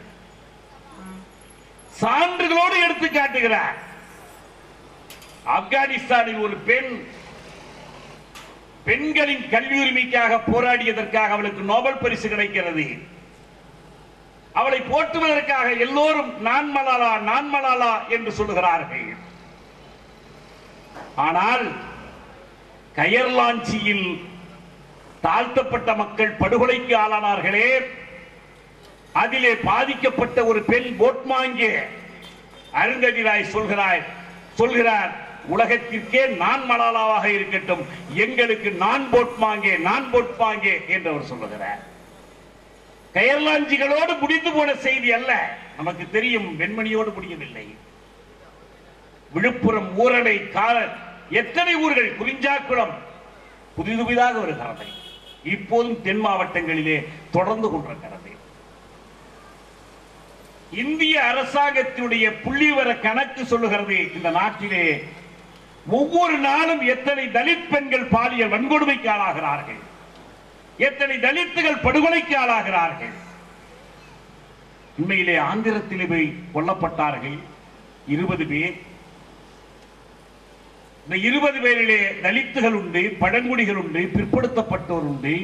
[SPEAKER 1] சான்றுகளோடு எடுத்து காட்டுகிறார் ஆப்கானிஸ்தானில் ஒரு பெண் பெண்களின் கல்வி உரிமைக்காக போராடியதற்காக அவளுக்கு நோபல் பரிசு கிடைக்கிறது அவளை போற்றுவதற்காக எல்லோரும் நான் மலாலா நான் மலாலா என்று சொல்லுகிறார்கள் ஆனால் கயர்லாஞ்சியில் தாழ்த்தப்பட்ட மக்கள் படுகொலைக்கு ஆளானார்களே அதிலே பாதிக்கப்பட்ட ஒரு பெண் போட்மாங்கே அருந்ததிராய் சொல்கிறாய் சொல்கிறார் உலகத்திற்கே நான் மலாலாவாக இருக்கட்டும் எங்களுக்கு நான் போட்மாங்கே நான் போட்மாங்கே என்று அவர் சொல்லுகிறார் கயர்லாஞ்சிகளோடு முடிந்து போன செய்தி அல்ல நமக்கு தெரியும் வெண்மணியோடு முடியவில்லை விழுப்புரம் ஊரடை கால எத்தனை ஊர்கள் குறிஞ்சாக்குளம் புதிது புதிதாக வருகிறது இப்போதும் தென் மாவட்டங்களிலே தொடர்ந்து கொண்டிருக்கிறது இந்திய அரசாங்கத்தினுடைய புள்ளிவர கணக்கு சொல்லுகிறது இந்த நாட்டிலே ஒவ்வொரு நாளும் எத்தனை தலித் பெண்கள் பாலியல் வன்கொடுமைக்கு ஆளாகிறார்கள் எத்தனை தலித்துகள் படுகொலைக்கு ஆளாகிறார்கள் உண்மையிலே ஆந்திரத்திலே போய் கொல்லப்பட்டார்கள் இருபது பேர் இந்த இருபது பேரிலே தலித்துகள் உண்டு பழங்குடிகள் உண்டு பிற்படுத்தப்பட்டோர் உண்டு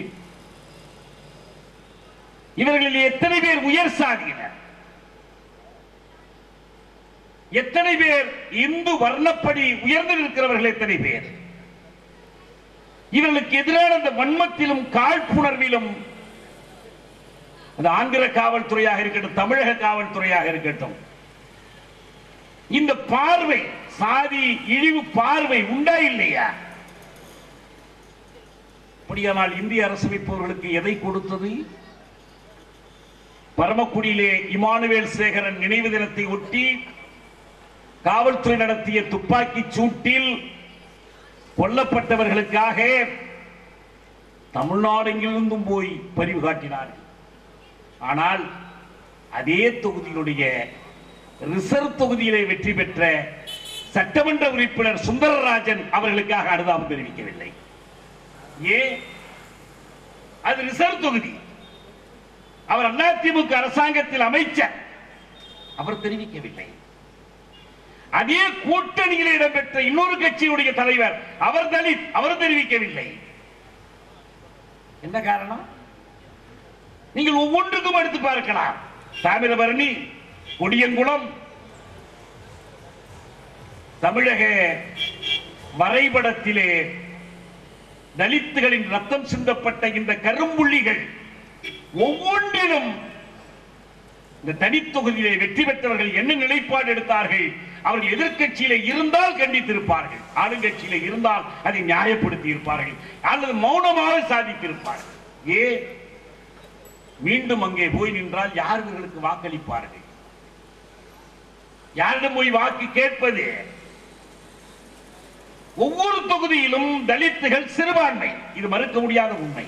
[SPEAKER 1] இவர்களில் எத்தனை பேர் உயர் சாதியினர் எத்தனை பேர் இந்து வர்ணப்படி உயர்ந்து நிற்கிறவர்கள் எத்தனை பேர் இவர்களுக்கு எதிரான அந்த வன்மத்திலும் காழ்ப்புணர்விலும் அது ஆந்திர காவல்துறையாக இருக்கட்டும் தமிழக காவல்துறையாக இருக்கட்டும் இந்த பார்வை சாதி இழிவு பார்வை உண்டா இல்லையா அப்படியானால் இந்திய அரசமைப்பு அவர்களுக்கு எதை கொடுத்தது பரமக்குடியிலே இமானுவேல் சேகரன் நினைவு தினத்தை ஒட்டி காவல்துறை நடத்திய துப்பாக்கி சூட்டில் கொல்லப்பட்டவர்களுக்காக தமிழ்நாடு எங்கிருந்தும் போய் பரிவு காட்டினார்கள் ஆனால் அதே தொகுதியினுடைய ரிசர்வ் தொகுதியிலே வெற்றி பெற்ற சட்டமன்ற உறுப்பினர் சுந்தரராஜன் அவர்களுக்காக அனுதாபம் தெரிவிக்கவில்லை ஏன் அது ரிசர்வ் தொகுதி அவர் அதிமுக அரசாங்கத்தில் அமைச்சர் அவர் தெரிவிக்கவில்லை அதே கூட்டணியில் இடம்பெற்ற இன்னொரு கட்சியுடைய தலைவர் அவர் தலித் அவர் தெரிவிக்கவில்லை என்ன காரணம் நீங்கள் ஒவ்வொன்றுக்கும் எடுத்து பார்க்கலாம் தாமிரபரணி கொடியங்குளம் தமிழக வரைபடத்திலே தலித்துகளின் ரத்தம் சிந்தப்பட்ட இந்த கரும்புள்ளிகள் ஒவ்வொன்றிலும் இந்த தனித்தொகுதியிலே வெற்றி பெற்றவர்கள் என்ன நிலைப்பாடு எடுத்தார்கள் அவர்கள் எதிர்க்கட்சியில இருந்தால் கண்டித்திருப்பார்கள் ஆளுங்கட்சியில இருந்தால் அதை நியாயப்படுத்தி இருப்பார்கள் அல்லது மௌனமாக சாதித்திருப்பார்கள் ஏ மீண்டும் அங்கே போய் நின்றால் யார் இவர்களுக்கு வாக்களிப்பார்கள் யாரிடம் போய் வாக்கு கேட்பது ஒவ்வொரு தொகுதியிலும் தலித்துகள் சிறுபான்மை இது மறுக்க முடியாத உண்மை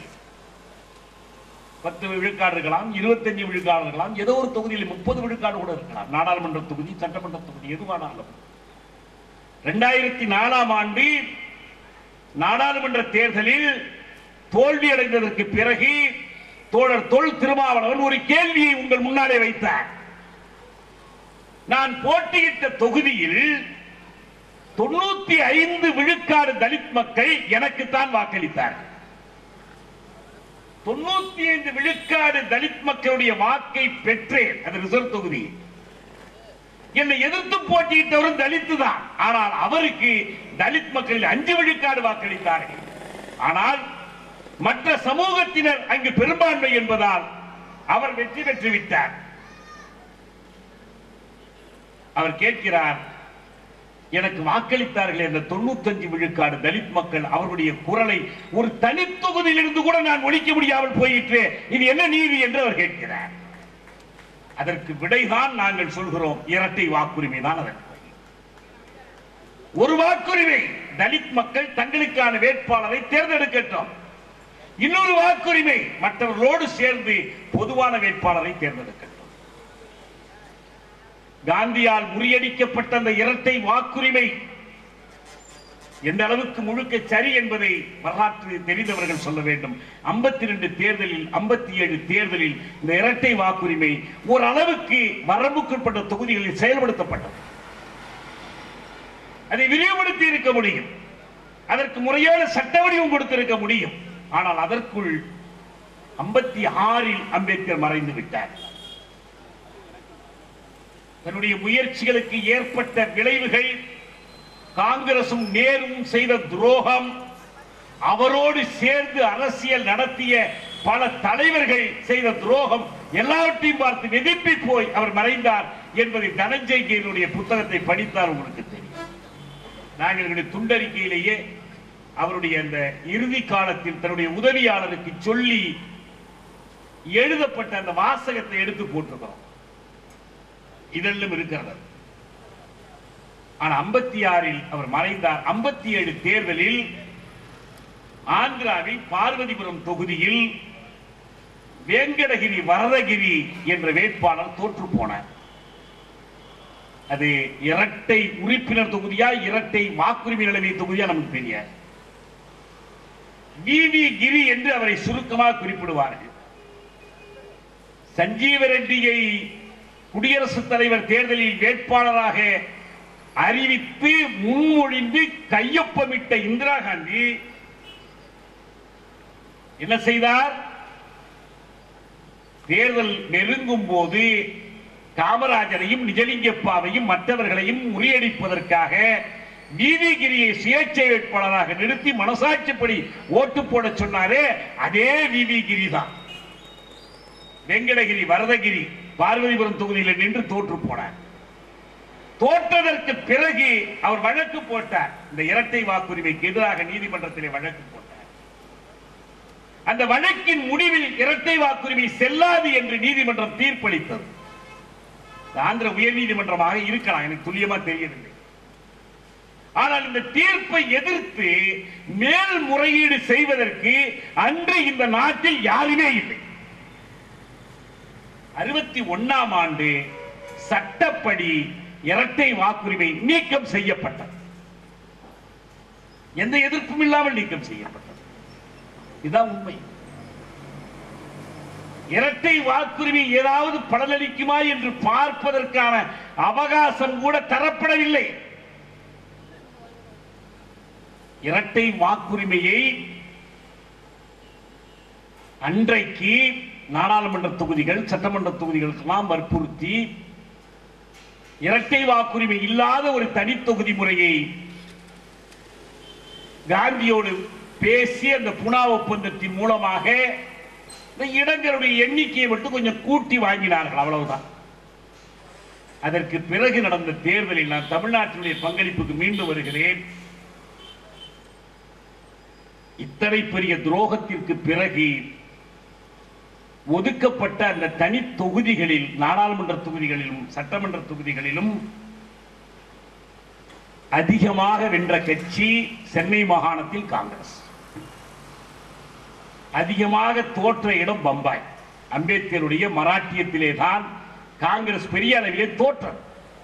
[SPEAKER 1] பத்து விழுக்காடு இருக்கலாம் இருபத்தஞ்சு விழுக்காடு இருக்கலாம் ஏதோ ஒரு தொகுதியில் முப்பது விழுக்காடு கூட இருக்கலாம் நாடாளுமன்ற தொகுதி சட்டமன்ற தொகுதி எதுவானாலும் இரண்டாயிரத்தி நாலாம் ஆண்டு நாடாளுமன்ற தேர்தலில் தோல்வி அடைந்ததற்கு பிறகு தோழர் தொல் திருமாவளவன் ஒரு கேள்வியை உங்கள் முன்னாலே வைத்தார் நான் போட்டியிட்ட தொகுதியில் தொண்ணூத்தி ஐந்து விழுக்காடு தலித் மக்கள் எனக்குத்தான் வாக்களித்தார்கள் தொண்ணூத்தி ஐந்து விழுக்காடு தலித் மக்களுடைய வாக்கை பெற்றேன் அது ரிசர்வ் தொகுதி என்னை எதிர்த்து போட்டியிட்டவரும் தலித்து தான் ஆனால் அவருக்கு தலித் மக்களில் அஞ்சு விழுக்காடு வாக்களித்தார்கள் ஆனால் மற்ற சமூகத்தினர் அங்கு பெரும்பான்மை என்பதால் அவர் வெற்றி பெற்று விட்டார் அவர் கேட்கிறார் எனக்கு வாக்களித்தார்கள் என்ற தொண்ணூத்தஞ்சு விழுக்காடு தலித் மக்கள் அவருடைய குரலை ஒரு தனித்தொகுதியில் இருந்து கூட நான் ஒழிக்க முடியாமல் போயிற்று இது என்ன நீதி என்று அவர் கேட்கிறார் அதற்கு விடைதான் நாங்கள் சொல்கிறோம் இரட்டை வாக்குரிமை தான் அதற்கு வழி. ஒரு வாக்குரிமை தலித் மக்கள் தங்களுக்கான வேட்பாளரை தேர்ந்தெடுக்கட்டும் இன்னொரு வாக்குரிமை மற்றவர்களோடு சேர்ந்து பொதுவான வேட்பாளரை தேர்ந்தெடுக்கட்டும் காந்தியால் முறியடிக்கப்பட்ட அந்த இரட்டை வாக்குரிமை எந்த அளவுக்கு முழுக்க சரி என்பதை வரலாற்று தெரிந்தவர்கள் சொல்ல வேண்டும் 52 ரெண்டு தேர்தலில் 57 ஏழு தேர்தலில் இந்த இரட்டை வாக்குரிமை ஓரளவுக்கு வரம்புக்குட்பட்ட தொகுதிகளில் செயல்படுத்தப்பட்டது அதை விரிவுபடுத்தி இருக்க முடியும் அதற்கு முறையான சட்ட வடிவம் கொடுத்திருக்க முடியும் ஆனால் அதற்குள் 56 ஆறில் அம்பேத்கர் மறைந்து விட்டார் தன்னுடைய முயற்சிகளுக்கு ஏற்பட்ட விளைவுகள் காங்கிரசும் நேரும் செய்த துரோகம் அவரோடு சேர்ந்து அரசியல் நடத்திய பல தலைவர்கள் செய்த துரோகம் எல்லாவற்றையும் பார்த்து வெதுப்பி போய் அவர் மறைந்தார் என்பதை தனஞ்சய் கீரனுடைய புத்தகத்தை படித்தால் உங்களுக்கு தெரியும் நாங்கள் எங்களுடைய துண்டறிக்கையிலேயே அவருடைய அந்த இறுதி காலத்தில் தன்னுடைய உதவியாளருக்கு சொல்லி எழுதப்பட்ட அந்த வாசகத்தை எடுத்து போட்டிருக்கிறோம் இதெல்லாம் இருக்கிறது ஆனா 56 ஆறில் அவர் மறைந்தார் 57 ஏழு தேர்தலில் ஆந்திராவில் பார்வதிபுரம் தொகுதியில் வேங்கடகிரி வரதகிரி என்ற வேட்பாளர் தோற்று போனார் அது இரட்டை உறுப்பினர் தொகுதியா இரட்டை வாக்குரிமை நிலைமை தொகுதியா நமக்கு தெரியாது விவி கிரி என்று அவரை சுருக்கமாக குறிப்பிடுவார்கள் சஞ்சீவ ரெட்டியை குடியரசுத் தலைவர் தேர்தலில் வேட்பாளராக அறிவித்து முன்மொழிந்து கையொப்பமிட்ட இந்திரா காந்தி என்ன செய்தார் தேர்தல் நெருங்கும் போது காமராஜரையும் நிஜலிங்கப்பாவையும் மற்றவர்களையும் முறியடிப்பதற்காக விவிகிரியை சுயேட்சை வேட்பாளராக நிறுத்தி மனசாட்சிப்படி ஓட்டு போட சொன்னாரே அதே விவிகிரி தான் வெங்கடகிரி வரதகிரி பார்வதிபுரம் தொகுதியில் நின்று தோற்று போனார் தோற்றதற்கு பிறகு அவர் வழக்கு போட்டார் இந்த இரட்டை வாக்குரிமைக்கு எதிராக நீதிமன்றத்திலே வழக்கு போட்டார் அந்த வழக்கின் முடிவில் இரட்டை வாக்குரிமை செல்லாது என்று நீதிமன்றம் தீர்ப்பளித்தது இது ஆந்திர உயர்நீதிமன்றமாக இருக்கலாம் எனக்கு துல்லியமா தெரியவில்லை ஆனால் இந்த தீர்ப்பை எதிர்த்து மேல்முறையீடு செய்வதற்கு அன்று இந்த நாட்டில் யாருமே இல்லை அறுபத்தி ஒன்னாம் ஆண்டு சட்டப்படி இரட்டை வாக்குரிமை நீக்கம் செய்யப்பட்டது எந்த எதிர்ப்பும் இல்லாமல் நீக்கம் செய்யப்பட்டது இதுதான் உண்மை இரட்டை வாக்குரிமை ஏதாவது பலனளிக்குமா என்று பார்ப்பதற்கான அவகாசம் கூட தரப்படவில்லை இரட்டை வாக்குரிமையை அன்றைக்கு நாடாளுமன்ற தொகுதிகள் சட்டமன்ற தொகுதிகளுக்கெல்லாம் வற்புறுத்தி இரட்டை வாக்குரிமை இல்லாத ஒரு தனி தொகுதி முறையை காந்தியோடு பேசி அந்த புனா ஒப்பந்தத்தின் மூலமாக இந்த இடங்களுடைய எண்ணிக்கையை மட்டும் கொஞ்சம் கூட்டி வாங்கினார்கள் அவ்வளவுதான் அதற்கு பிறகு நடந்த தேர்தலில் நான் தமிழ்நாட்டினுடைய பங்களிப்புக்கு மீண்டும் வருகிறேன் இத்தனை பெரிய துரோகத்திற்கு பிறகு ஒதுக்கப்பட்ட அந்த தனி தொகுதிகளில் நாடாளுமன்ற தொகுதிகளிலும் சட்டமன்ற தொகுதிகளிலும் அதிகமாக வென்ற கட்சி சென்னை மாகாணத்தில் காங்கிரஸ் அதிகமாக தோற்ற இடம் பம்பாய் அம்பேத்கருடைய மராட்டியத்திலே தான் காங்கிரஸ் பெரிய அளவிலே தோற்றது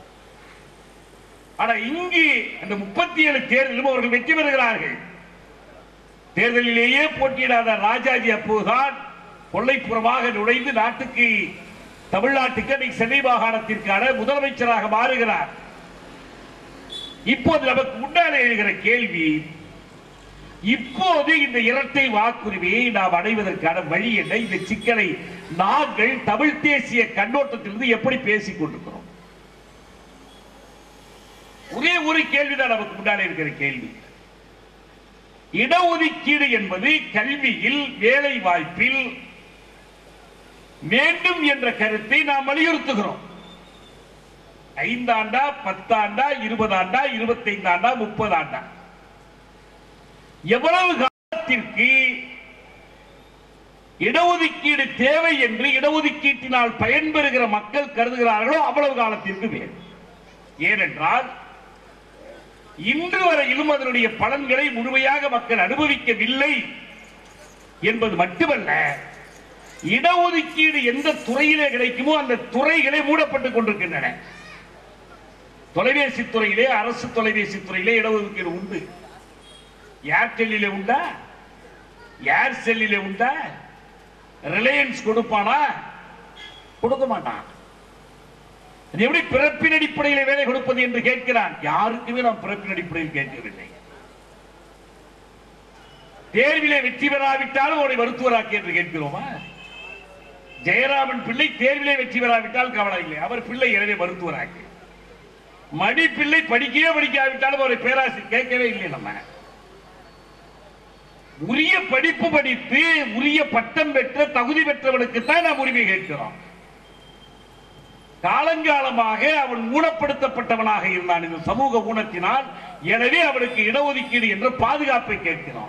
[SPEAKER 1] ஆனா இங்கு அந்த முப்பத்தி ஏழு தேர்தலிலும் அவர்கள் வெற்றி பெறுகிறார்கள் தேர்தலிலேயே போட்டியிடாத ராஜாஜி அப்போதுதான் கொள்ளைப்புறமாக நுழைந்து நாட்டுக்கு தமிழ்நாட்டுக்கு அன்னைக்கு சென்னை மாகாணத்திற்கான முதலமைச்சராக மாறுகிறார் இப்போது நமக்கு முன்னாலே எழுகிற கேள்வி இப்போது இந்த இரட்டை வாக்குரிமையை நாம் அடைவதற்கான வழி என்ன இந்த சிக்கலை நாங்கள் தமிழ் தேசிய கண்ணோட்டத்திலிருந்து எப்படி பேசிக் கொண்டிருக்கிறோம் ஒரே ஒரு கேள்விதான் நமக்கு முன்னாலே இருக்கிற கேள்வி இடஒதுக்கீடு என்பது கல்வியில் வேலை வாய்ப்பில் வேண்டும் என்ற கருத்தை நாம் வலியுறுத்துகிறோம் ஐந்தாண்டா பத்தாண்டா இருபதாண்டா இருபத்தைந்தாண்டா முப்பதாண்டா எவ்வளவு காலத்திற்கு இடஒதுக்கீடு தேவை என்று இடஒதுக்கீட்டினால் பயன்பெறுகிற மக்கள் கருதுகிறார்களோ அவ்வளவு காலத்திற்கு வேண்டும் ஏனென்றால் இன்று வரையிலும் அதனுடைய பலன்களை முழுமையாக மக்கள் அனுபவிக்கவில்லை என்பது மட்டுமல்ல இடஒதுக்கீடு எந்த துறையிலே கிடைக்குமோ அந்த துறைகளே மூடப்பட்டுக் கொண்டிருக்கின்றன தொலைபேசி துறையிலே அரசு தொலைபேசி துறையிலே இடஒதுக்கீடு உண்டு ஏர்டெல்லிலே உண்டா ஏர்செல்லிலே உண்டா ரிலையன்ஸ் கொடுப்பானா கொடுக்க மாட்டான் அது எப்படி பிறப்பின் அடிப்படையில் வேலை கொடுப்பது என்று கேட்கிறான் யாருக்குமே நாம் பிறப்பின் அடிப்படையில் கேட்கவில்லை தேர்விலே வெற்றி பெறாவிட்டாலும் அவரை மருத்துவராக்கி என்று கேட்கிறோமா ஜெயராமன் பிள்ளை தேர்விலே வெற்றி பெறாவிட்டால் கவலை இல்லை அவர் பிள்ளை எனவே மருத்துவராக்கி மணி பிள்ளை படிக்கவே படிக்காவிட்டாலும் அவரை பேராசி கேட்கவே இல்லை நம்ம உரிய படிப்பு படித்து உரிய பட்டம் பெற்ற தகுதி பெற்றவனுக்கு தான் நாம் உரிமை கேட்கிறோம் காலங்காலமாக அவன் ஊனப்படுத்தப்பட்டவனாக இருந்தான் இந்த சமூக ஊனத்தினால் எனவே அவனுக்கு இடஒதுக்கீடு என்ற பாதுகாப்பை கேட்கிறோம்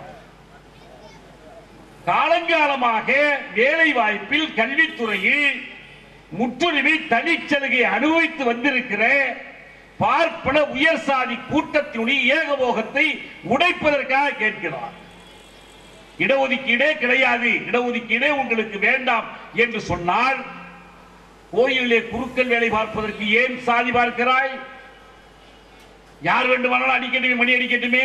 [SPEAKER 1] காலங்காலமாக வேலை வாய்ப்பில் கல்வித்துறையில் முற்றுரிமை தனிச்சலுகை அனுபவித்து வந்திருக்கிற பார்ப்பன உயர் சாதி கூட்டத்தினுடைய ஏகபோகத்தை உடைப்பதற்காக கேட்கிறார் இடஒதுக்கீடே கிடையாது இடஒதுக்கீடே உங்களுக்கு வேண்டாம் என்று சொன்னால் கோயிலிலே குருக்கள் வேலை பார்ப்பதற்கு ஏன் சாதி பார்க்கிறாய் யார் வேண்டுமானாலும் அடிக்கட்டுமே மணி அடிக்கட்டுமே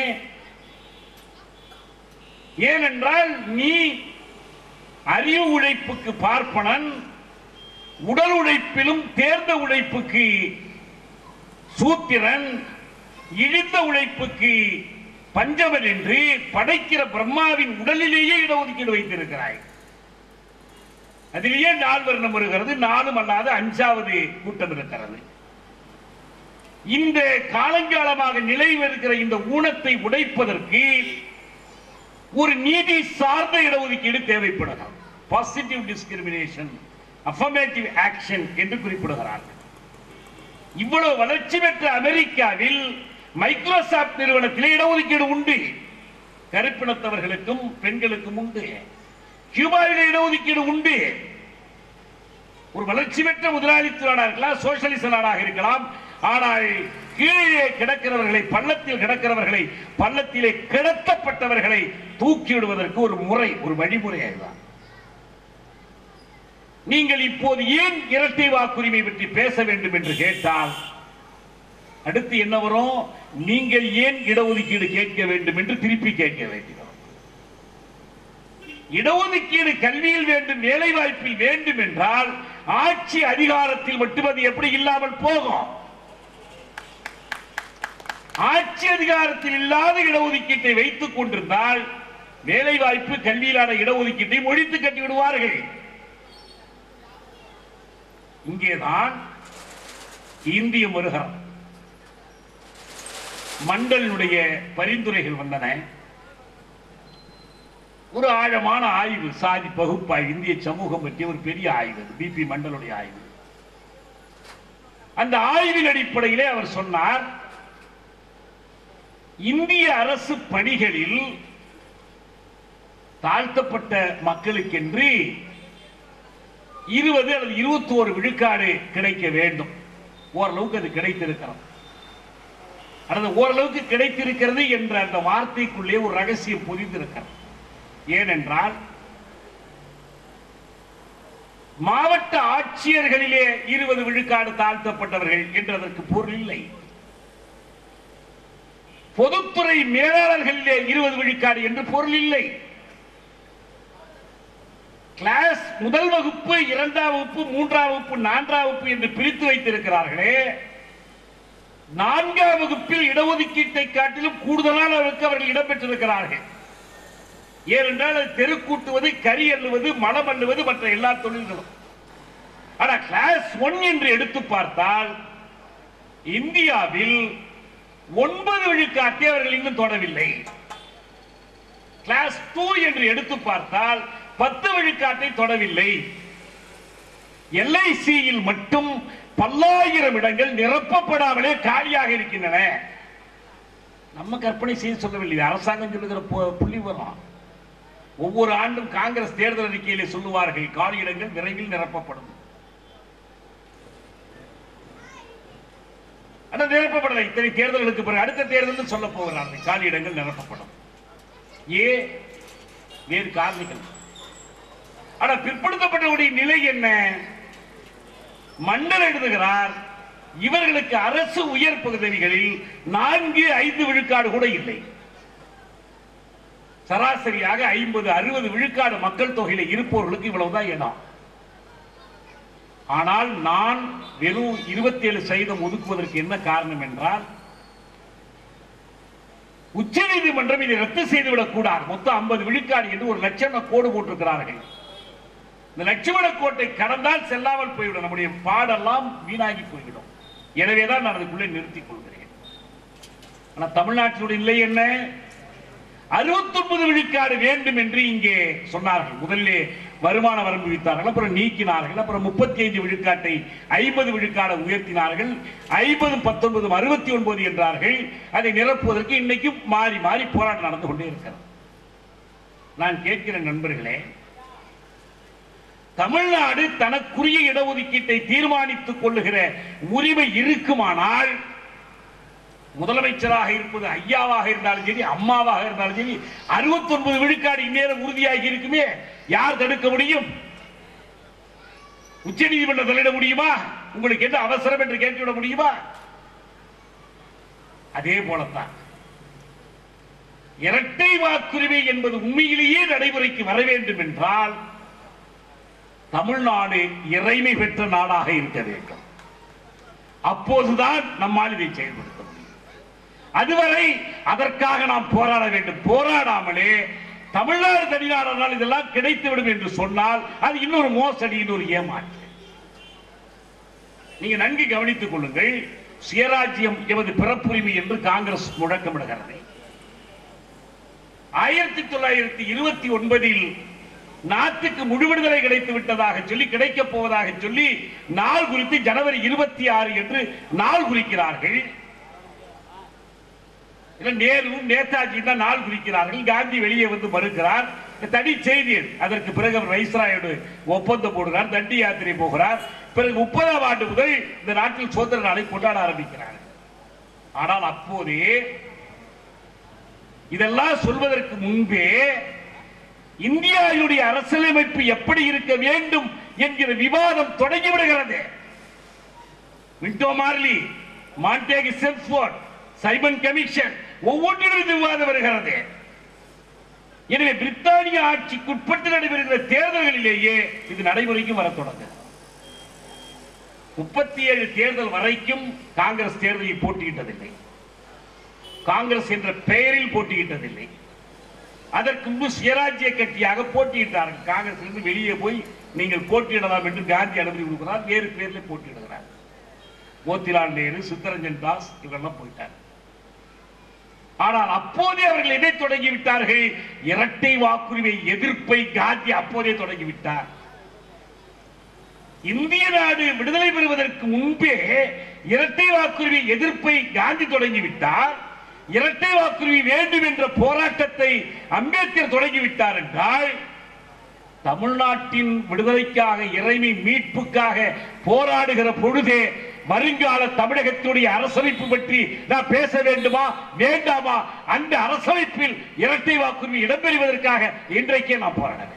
[SPEAKER 1] ஏனென்றால் நீ அறிவு உழைப்புக்கு பார்ப்பனன் உடல் உழைப்பிலும் தேர்ந்த உழைப்புக்கு சூத்திரன் இழிந்த உழைப்புக்கு பஞ்சவன் என்று படைக்கிற பிரம்மாவின் உடலிலேயே இடஒதுக்கீடு வைத்திருக்கிறாய் அதிலேயே நால் வர்ணம் வருகிறது நாலும் அல்லாத அஞ்சாவது கூட்டம் இருக்கிறது இந்த காலங்காலமாக நிலைவிருக்கிற இந்த ஊனத்தை உடைப்பதற்கு ஒரு நீதி சார்ந்த இடஒதுக்கீடு தேவைப்படுகிறது பாசிட்டிவ் டிஸ்கிரிமினேஷன் அஃபர்மேட்டிவ் ஆக்ஷன் என்று குறிப்பிடுகிறார்கள் இவ்வளவு வளர்ச்சி பெற்ற அமெரிக்காவில் மைக்ரோசாப்ட் நிறுவனத்திலே இடஒதுக்கீடு உண்டு கருப்பினத்தவர்களுக்கும் பெண்களுக்கும் உண்டு கியூபாவிலே இடஒதுக்கீடு உண்டு ஒரு வளர்ச்சி பெற்ற முதலாளித்துவ நாடாக இருக்கலாம் சோசியலிச நாடாக இருக்கலாம் ஆனால் கீழே கிடக்கிறவர்களை பள்ளத்தில் கிடக்கிறவர்களை பள்ளத்திலே கிடத்தப்பட்டவர்களை தூக்கி விடுவதற்கு ஒரு முறை ஒரு வழிமுறை அதுதான் நீங்கள் இப்போது ஏன் இரட்டை வாக்குரிமை பற்றி பேச வேண்டும் என்று கேட்டால் அடுத்து என்ன வரும் நீங்கள் ஏன் இடஒதுக்கீடு கேட்க வேண்டும் என்று திருப்பி கேட்க வேண்டும் இடஒதுக்கீடு கல்வியில் வேண்டும் வேலை வாய்ப்பில் வேண்டும் என்றால் ஆட்சி அதிகாரத்தில் மட்டும் அது எப்படி இல்லாமல் போகும் ஆட்சி அதிகாரத்தில் இல்லாத இடஒதுக்கீட்டை வைத்துக் கொண்டிருந்தால் வேலை வாய்ப்பு கல்வியிலான இடஒதுக்கீட்டை ஒழித்து கட்டி விடுவார்கள் இங்கேதான் இந்தியம் வருகிறார் மண்டலினுடைய பரிந்துரைகள் வந்தன ஒரு ஆழமான ஆய்வு சாதி பகுப்பாய்வு இந்திய சமூகம் பற்றிய ஒரு பெரிய ஆய்வு பிபி மண்டலுடைய ஆய்வு அந்த ஆய்வின் அடிப்படையிலே அவர் சொன்னார் இந்திய அரசு பணிகளில் தாழ்த்தப்பட்ட மக்களுக்கென்று இருபது அல்லது இருபத்தி ஒரு விழுக்காடு கிடைக்க வேண்டும் ஓரளவுக்கு அது கிடைத்திருக்கிறது அல்லது ஓரளவுக்கு கிடைத்திருக்கிறது என்ற அந்த வார்த்தைக்குள்ளே ஒரு ரகசியம் பொதிந்திருக்கிறது ஏனென்றால் மாவட்ட ஆட்சியர்களிலே இருபது விழுக்காடு தாழ்த்தப்பட்டவர்கள் என்றதற்கு பொருள் இல்லை பொதுத்துறை மேலாளர்களிலே இருபது விழுக்காடு என்று பொருள் இல்லை கிளாஸ் முதல் வகுப்பு இரண்டாம் வகுப்பு மூன்றாம் வகுப்பு நான்காம் வகுப்பு என்று பிரித்து வைத்திருக்கிறார்களே நான்காம் வகுப்பில் இடஒதுக்கீட்டை காட்டிலும் கூடுதலான அளவுக்கு அவர்கள் இடம்பெற்றிருக்கிறார்கள் ஏனென்றால் அது தெருக்கூட்டுவது கரி அள்ளுவது மலம் அள்ளுவது மற்ற எல்லா தொழில்களும் ஆனா கிளாஸ் ஒன் என்று எடுத்து பார்த்தால் இந்தியாவில் ஒன்பது விழுக்காட்டை அவர்கள் இன்னும் தொடவில்லை கிளாஸ் டூ என்று எடுத்து பார்த்தால் பத்து விழுக்காட்டை தொடவில்லை எல்ஐசியில் மட்டும் பல்லாயிரம் இடங்கள் நிரப்பப்படாமலே காலியாக இருக்கின்றன நம்ம கற்பனை செய்து சொல்லவில்லை இது அரசாங்கம் சொல்லுகிற பு- புள்ளி வரும் ஒவ்வொரு ஆண்டும் காங்கிரஸ் தேர்தல் அறிக்கையிலே சொல்லுவார்கள் காலி இடங்கள் விரைவில் நிரப்பப்படும் ஆனா நிரப்பப்படலை இத்தனை தேர்தல்களுக்கு பிறகு அடுத்த தேர்தல் சொல்ல போகிறார்கள் காலி இடங்கள் நிரப்பப்படும் ஏ வேறு காரணிகள் ஆனா பிற்படுத்தப்பட்டவருடைய நிலை என்ன மண்டல் எழுதுகிறார் இவர்களுக்கு அரசு உயர் பகுதிகளில் நான்கு ஐந்து விழுக்காடு கூட இல்லை சராசரியாக ஐம்பது அறுபது விழுக்காடு மக்கள் தொகையில இருப்பவர்களுக்கு இவ்வளவுதான் இடம் ஆனால் நான் வெறும் இருபத்தி ஏழு சதவீதம் ஒதுக்குவதற்கு என்ன காரணம் என்றால் உச்சநீதிமன்றம் இதை ரத்து செய்துவிடக் கூடாது மொத்தம் ஐம்பது விழுக்காடு என்று ஒரு லட்சண கோடு போட்டிருக்கிறார்கள் இந்த லட்சுமண கோட்டை கடந்தால் செல்லாமல் போய்விடும் நம்முடைய பாடெல்லாம் வீணாகி போய்விடும் எனவேதான் நான் அதுக்குள்ளே நிறுத்திக் கொள்கிறேன் ஆனா தமிழ்நாட்டினுடைய நிலை என்ன 69 விழுக்காடு வேண்டும் என்று இங்கே சொன்னார்கள் முதலிலே வருமான வரம்பு வித்தார்கள் அப்புறம் நீக்கினார்கள் அப்புறம் முப்பத்தி ஐந்து விழுக்காட்டை ஐம்பது விழுக்காடு உயர்த்தினார்கள் ஐம்பது பத்தொன்பது அறுபத்தி ஒன்பது என்றார்கள் அதை நிரப்புவதற்கு இன்னைக்கும் மாறி மாறி போராட்டம் நடந்து கொண்டே இருக்கிறது நான் கேட்கிற நண்பர்களே தமிழ்நாடு தனக்குரிய இடஒதுக்கீட்டை தீர்மானித்துக் கொள்ளுகிற உரிமை இருக்குமானால் முதலமைச்சராக இருப்பது ஐயாவாக இருந்தாலும் சரி அம்மாவாக இருந்தாலும் சரி 69 விழுக்காடு இந்நேரம் உறுதியாகி இருக்குமே யார் தடுக்க முடியும் உச்ச நீதிமன்றம் தலையிட முடியுமா உங்களுக்கு என்ன அவசரம் என்று கேட்டுவிட முடியுமா அதே போலத்தான் இரட்டை வாக்குரிமை என்பது உண்மையிலேயே நடைமுறைக்கு வர வேண்டும் என்றால் தமிழ்நாடு இறைமை பெற்ற நாடாக இருக்க வேண்டும் அப்போதுதான் நம்மால் இதை செயல்படுத்த முடியும் அதுவரை அதற்காக நாம் போராட வேண்டும் போராடாமலே தமிழ்நாடு தனிநாடானால் இதெல்லாம் கிடைத்துவிடும் என்று சொன்னால் அது இன்னொரு மோசடி இன்னொரு ஏமாற்று நீங்க நன்கு கவனித்துக் கொள்ளுங்கள் சுயராஜ்யம் எமது பிறப்புரிமை என்று காங்கிரஸ் முழக்கமிடுகிறது ஆயிரத்தி தொள்ளாயிரத்தி இருபத்தி ஒன்பதில் நாட்டுக்கு முழு விடுதலை கிடைத்து விட்டதாக சொல்லி கிடைக்கப் போவதாக சொல்லி நாள் குறித்து ஜனவரி இருபத்தி ஆறு என்று நாள் குறிக்கிறார்கள் இல்ல நேரு நேதாஜி தான் நாள் குறிக்கிறார்கள் காந்தி வெளியே வந்து மறுக்கிறார் தனி செய்தி அது. அதற்கு பிறகு அவர் வைஸ்ராயோடு ஒப்பந்தம் போடுகிறார் தண்டி யாத்திரை போகிறார் பிறகு முப்பதாம் ஆண்டு முதல் இந்த நாட்டில் சுதந்திர நாளை கொண்டாட ஆரம்பிக்கிறார் ஆனால் அப்போதே இதெல்லாம் சொல்வதற்கு முன்பே இந்தியாவுடைய அரசியலமைப்பு எப்படி இருக்க வேண்டும் என்கிற விவாதம் தொடங்கிவிடுகிறது Minto Morley Montagu Chelmsford Simon commission ஒவ்வொன்றிலும் விவாதம் வருகிறது எனவே பிரித்தானிய ஆட்சிக்கு உட்பட்டு நடைபெறுகிற தேர்தல்களிலேயே இது நடைமுறைக்கு வர தொடங்குது முப்பத்தி ஏழு தேர்தல் வரைக்கும் காங்கிரஸ் தேர்தலில் போட்டியிட்டதில்லை காங்கிரஸ் என்ற பெயரில் போட்டியிட்டதில்லை அதற்கு முன்பு சுயராஜ்ய கட்சியாக போட்டியிட்டார்கள் காங்கிரஸ் இருந்து வெளியே போய் நீங்கள் போட்டியிடலாம் என்று காந்தி அனுமதி கொடுக்கிறார் வேறு பேரில் போட்டியிடுகிறார் மோத்திலால் நேரு சித்தரஞ்சன் தாஸ் இவரெல்லாம் போயிட்டார் ஆனால் அப்போதே அவர்கள் எதை தொடங்கி விட்டார்கள் இரட்டை வாக்குரிமை எதிர்ப்பை காந்தி அப்போதே தொடங்கி விட்டார் இந்திய நாடு விடுதலை பெறுவதற்கு முன்பே இரட்டை வாக்குரிமை எதிர்ப்பை காந்தி தொடங்கிவிட்டார் இரட்டை வாக்குரிமை வேண்டும் என்ற போராட்டத்தை அம்பேத்கர் தொடங்கிவிட்டார் என்றால் தமிழ்நாட்டின் விடுதலைக்காக இறைமை மீட்புக்காக போராடுகிற பொழுதே வருங்கால தமிழகத்துடைய அரசமைப்பு பற்றி நான் பேச வேண்டுமா வேண்டாமா அந்த அரசமைப்பில் இரட்டை வாக்குரிமை இடம்பெறுவதற்காக இன்றைக்கே நான் போராட வேண்டும்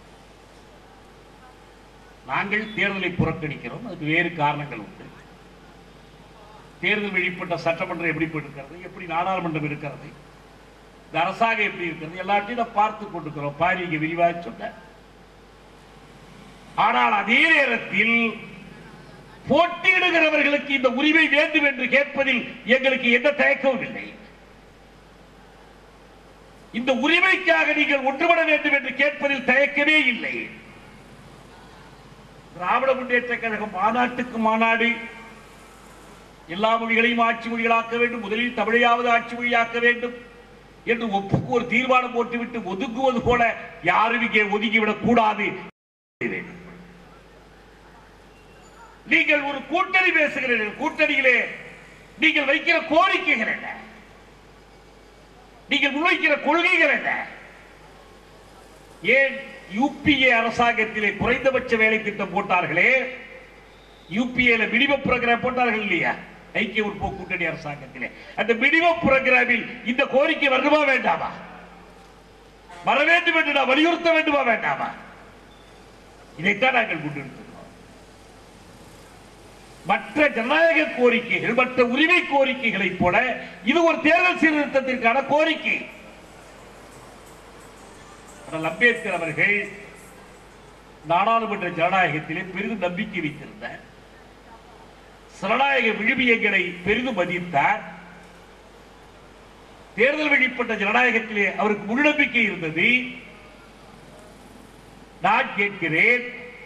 [SPEAKER 1] நாங்கள் தேர்தலை புறக்கணிக்கிறோம் அதுக்கு வேறு காரணங்கள் உண்டு தேர்தல் வெளிப்பட்ட சட்டமன்றம் எப்படி இருக்கிறது எப்படி நாடாளுமன்றம் இருக்கிறது இந்த அரசாங்கம் எப்படி இருக்கிறது எல்லாத்தையும் நான் பார்த்து கொண்டிருக்கிறோம் பாரி இங்க விரிவாக சொன்ன ஆனால் அதே நேரத்தில் போட்டியிடுகிறவர்களுக்கு இந்த உரிமை வேண்டும் என்று கேட்பதில் எங்களுக்கு எந்த தயக்கமும் இல்லை இந்த உரிமைக்காக நீங்கள் ஒன்றுபட வேண்டும் என்று கேட்பதில் தயக்கமே இல்லை திராவிட முன்னேற்ற கழகம் மாநாட்டுக்கு மாநாடு எல்லா மொழிகளையும் ஆட்சி மொழிகளாக்க வேண்டும் முதலில் தமிழையாவது ஆட்சி மொழியாக்க வேண்டும் என்று ஒப்புக்கு ஒரு தீர்மானம் போட்டுவிட்டு ஒதுக்குவது போல யாரும் இங்கே ஒதுக்கிவிடக் கூடாது நீங்கள் ஒரு கூட்டணி பேசுகிறீர்கள் கூட்டணியிலே நீங்கள் வைக்கிற கோரிக்கைகள் என்ன நீங்கள் முன்வைக்கிற கொள்கைகள் என்ன ஏன் யூபிஏ அரசாங்கத்திலே குறைந்தபட்ச வேலை திட்டம் போட்டார்களே யூபிஏல மினிமம் ப்ரோக்ராம் போட்டார்கள் இல்லையா ஐக்கிய முற்போக்கு கூட்டணி அரசாங்கத்திலே அந்த மினிமம் ப்ரோக்ராமில் இந்த கோரிக்கை வருமா வேண்டாமா வர வேண்டும் என்று நான் வலியுறுத்த வேண்டுமா வேண்டாமா இதைத்தான் நாங்கள் கொண்டிருக்கிறோம் மற்ற ஜனநாயக கோரிக்கைகள் மற்ற உரிமை கோரிக்கைகளைப் போல இது ஒரு தேர்தல் சீர்திருத்தத்திற்கான கோரிக்கை ஆனால் அம்பேத்கர் அவர்கள் நாடாளுமன்ற ஜனநாயகத்திலே பெரிதும் நம்பிக்கை வைத்திருந்தார் ஜனநாயக விழுமியங்களை பெரிதும் மதித்தார் தேர்தல் வெளிப்பட்ட ஜனநாயகத்திலே அவருக்கு முழு நம்பிக்கை இருந்தது நான் கேட்கிறேன்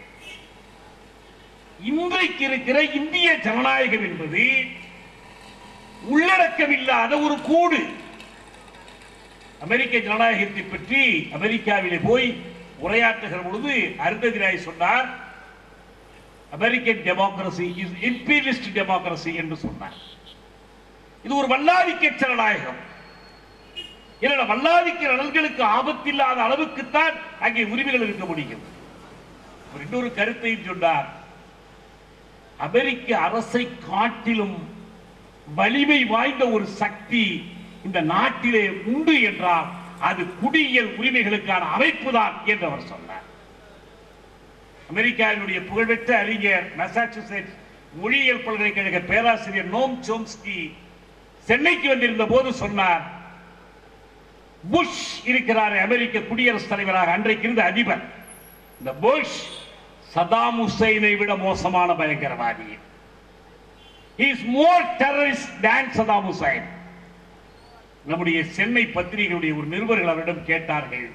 [SPEAKER 1] இன்றைக்கு இருக்கிற இந்திய ஜனநாயகம் என்பது உள்ளடக்கம் இல்லாத ஒரு கூடு அமெரிக்க ஜனநாயகத்தை பற்றி அமெரிக்காவிலே போய் உரையாற்றுகிற பொழுது அருந்ததி ராய் சொன்னார் American democracy is imperialist democracy என்று சொன்னார் இது ஒரு வல்லாதிக்க ஜனநாயகம் என்னோட வல்லாதிக்க நலன்களுக்கு ஆபத்தில்லாத அளவுக்குத்தான் அங்கே உரிமைகள் இருக்க முடியும் அவர் இன்னொரு கருத்தையும் சொன்னார் அமெரிக்க அரசை காட்டிலும் வலிமை வாய்ந்த ஒரு சக்தி இந்த நாட்டிலே உண்டு என்றால் அது குடியியல் உரிமைகளுக்கான அமைப்பு தான் என்று அவர் சொன்னார் அமெரிக்காவினுடைய புகழ்பெற்ற அறிஞர் மெசாச்சுசெட்ஸ் மொழியியல் பல்கலைக்கழக பேராசிரியர் நோம் சோம்ஸ்கி சென்னைக்கு வந்திருந்த போது சொன்னார் புஷ் இருக்கிறார் அமெரிக்க குடியரசுத் தலைவராக அன்றைக்கு இருந்த அதிபர் இந்த புஷ் சதாம் ஹுசைனை விட மோசமான பயங்கரவாதி is more terrorist than Saddam Hussein நம்முடைய சென்னை பத்திரிகையுடைய ஒரு நிருபர்கள் அவரிடம் கேட்டார்கள்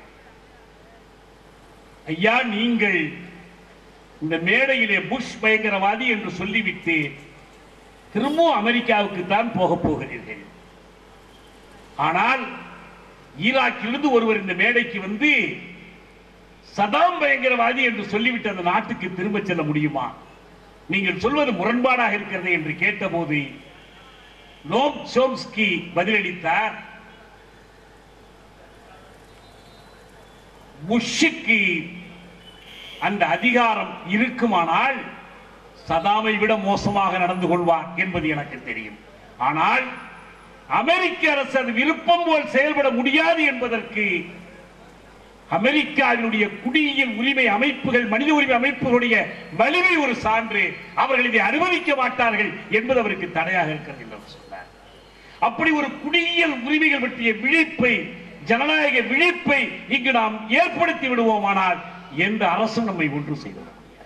[SPEAKER 1] ஐயா நீங்கள் இந்த மேடையிலே புஷ் பயங்கரவாதி என்று சொல்லிவிட்டு திரும்பவும் அமெரிக்காவுக்கு தான் போக போகிறீர்கள் ஆனால் ஈராக்கிலிருந்து ஒருவர் இந்த மேடைக்கு வந்து சதாம் பயங்கரவாதி என்று சொல்லிவிட்டு அந்த நாட்டுக்கு திரும்ப செல்ல முடியுமா நீங்கள் சொல்வது முரண்பாடாக இருக்கிறது என்று கேட்டபோது நோம் சோம்ஸ்கி பதிலளித்தார் புஷ்ஷுக்கு அந்த அதிகாரம் இருக்குமானால் சதாமை விட மோசமாக நடந்து கொள்வார் என்பது எனக்கு தெரியும் ஆனால் அமெரிக்க அரசு அது விருப்பம் போல் செயல்பட முடியாது என்பதற்கு அமெரிக்காவினுடைய குடியியல் உரிமை அமைப்புகள் மனித உரிமை அமைப்புகளுடைய வலிமை ஒரு சான்று அவர்கள் இதை அனுமதிக்க மாட்டார்கள் என்பது அவருக்கு தடையாக இருக்கிறது என்று அவர் சொன்னார் அப்படி ஒரு குடியியல் உரிமைகள் பற்றிய விழிப்பை ஜனநாயக விழிப்பை இங்கு நாம் ஏற்படுத்தி விடுவோமானால் எந்த அரசும் நம்மை ஒன்று செய்து விட முடியாது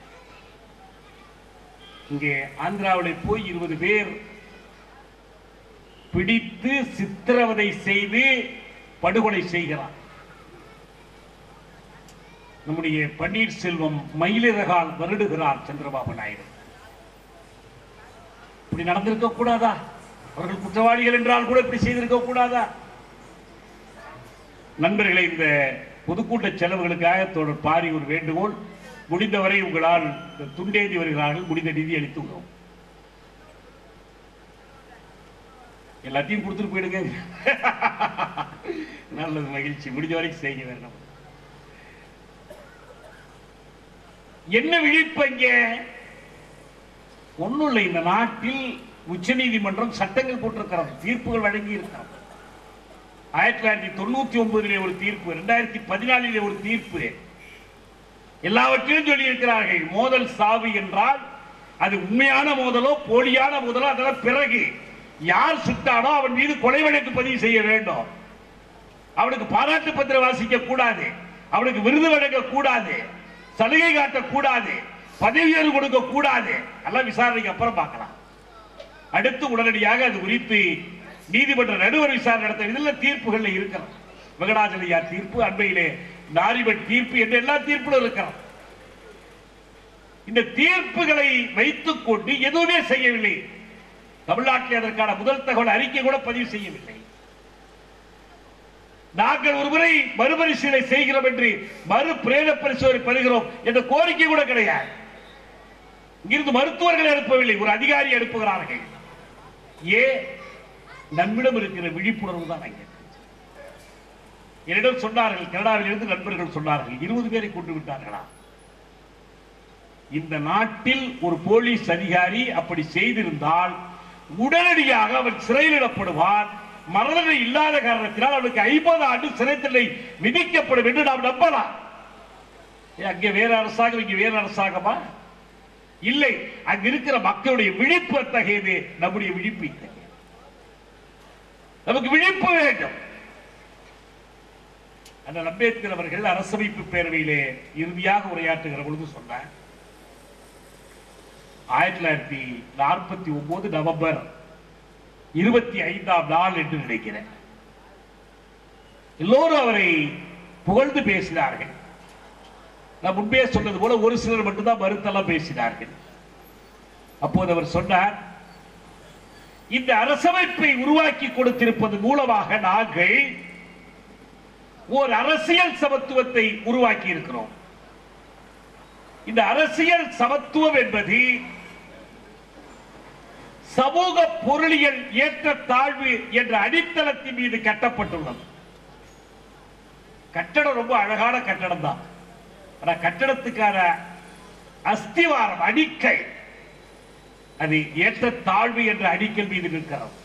[SPEAKER 1] இங்கே ஆந்திராவில் போய் இருபது பேர் பிடித்து சித்திரவதை செய்து படுகொலை செய்கிறார் நம்முடைய பன்னீர்செல்வம் மயிலிறகால் வருடுகிறார் சந்திரபாபு நாயுடு இப்படி நடந்திருக்க கூடாதா அவர்கள் குற்றவாளிகள் என்றால் கூட இப்படி செய்திருக்க கூடாதா நண்பர்களே இந்த பொதுக்கூட்ட செலவுகளுக்காக தொடர் பாரி ஒரு வேண்டுகோள் முடிந்தவரை உங்களால் இந்த துண்டேந்தி வருகிறார்கள் முடிந்த நிதி அளித்து விடுவோம் எல்லாத்தையும் கொடுத்துட்டு போயிடுங்க நல்லது மகிழ்ச்சி முடிஞ்ச வரைக்கும் செய்யுங்க வேற என்ன பண்றது? என்ன விழிப்பு இங்க ஒண்ணும் இல்லை இந்த நாட்டில் உச்சநீதிமன்றம் சட்டங்கள் போட்டிருக்கிறது தீர்ப்புகள் வழங்கி இருக்கிறது ஆயிரத்தி தொள்ளாயிரத்தி தொண்ணூத்தி ஒன்பதிலே ஒரு தீர்ப்பு ரெண்டாயிரத்தி பதினாலிலே ஒரு தீர்ப்பு எல்லாவற்றையும் சொல்லி இருக்கிறார்கள் மோதல் சாவு என்றால் அது உண்மையான மோதலோ போலியான மோதலோ அதெல்லாம் பிறகு யார் சுட்டானோ அவன் மீது கொலை வழக்கு பதிவு செய்ய வேண்டும் அவனுக்கு பாராட்டு பத்திரம் வாசிக்க கூடாது அவனுக்கு விருது வழங்க கூடாது சலுகை காட்ட கூடாது பதவி உயர்வு கொடுக்க கூடாது எல்லாம் விசாரணைக்கு அப்புறம் பார்க்கலாம் அடுத்து உடனடியாக அது குறித்து நீதிமன்ற நடுவர் விசாரணை நடத்த இதில் தீர்ப்புகள்ல இருக்கிறது வெங்கடாஜலியா தீர்ப்பு அண்மையிலே நாரிபட் தீர்ப்பு என்ற எல்லா தீர்ப்புகளும் இருக்கிறது இந்த தீர்ப்புகளை வைத்துக் கொண்டு எதுவுமே செய்யவில்லை தமிழ்நாட்டில் அதற்கான முதல் தகவல் அறிக்கை கூட பதிவு செய்யவில்லை நாங்கள் ஒரு முறை மறுபரிசீலனை செய்கிறோம் என்று மறு பிரேத பரிசோதனை பெறுகிறோம் என்ற கோரிக்கை கூட கிடையாது இங்கிருந்து மருத்துவர்கள் அனுப்பவில்லை ஒரு அதிகாரி அனுப்புகிறார்கள் ஏ நம்மிடம் இருக்கிற விழிப்புணர்வு தான் அங்கே என்னிடம் சொன்னார்கள் கனடாவில் இருந்து நண்பர்கள் சொன்னார்கள் இருபது பேரை கொண்டு விட்டார்களா இந்த நாட்டில் ஒரு போலீஸ் அதிகாரி அப்படி செய்திருந்தால் உடனடியாக அவன் சிறையிலிடப்படுவான் மரணம் இல்லாத காரணத்தினால் அவனுக்கு ஐம்பது ஆண்டு சிறை தண்டனை விதிக்கப்படும் என்று நாம் நம்பலாம் ஏன் அங்கே வேற அரசாங்கம் இங்கே வேற அரசாங்கமா இல்லை அங்க இருக்கிற மக்களுடைய விழிப்பு அத்தகையது நம்முடைய விழிப்பு இத்தகையது நமக்கு விழிப்பு வேண்டும் அண்ணல் அம்பேத்கர் அவர்கள் அரசமைப்பு பேரவையிலே இறுதியாக உரையாற்றுகிற பொழுது சொன்னார் ஆயிரத்தி தொள்ளாயிரத்தி நாற்பத்தி ஒன்பது நவம்பர் இருபத்தி ஐந்தாம் நாள் என்று நினைக்கிறேன் எல்லோரும் அவரை புகழ்ந்து பேசினார்கள் நான் முன்பே சொன்னது போல ஒரு சிலர் மட்டும்தான் மறுத்தெல்லாம் பேசினார்கள் அப்போது அவர் சொன்னார் இந்த அரசமைப்பை உருவாக்கி கொடுத்திருப்பது மூலமாக நாங்கள் ஓர் அரசியல் சமத்துவத்தை உருவாக்கி இருக்கிறோம் இந்த அரசியல் சமத்துவம் என்பது சமூக பொருளியல் ஏற்ற தாழ்வு என்ற அடித்தளத்தின் மீது கட்டப்பட்டுள்ளது கட்டடம் ரொம்ப அழகான கட்டடம் தான் ஆனா கட்டடத்துக்கான அஸ்திவாரம் அடிக்கை அது ஏற்ற தாழ்வு என்ற அடிக்கல் மீது நிற்கிறது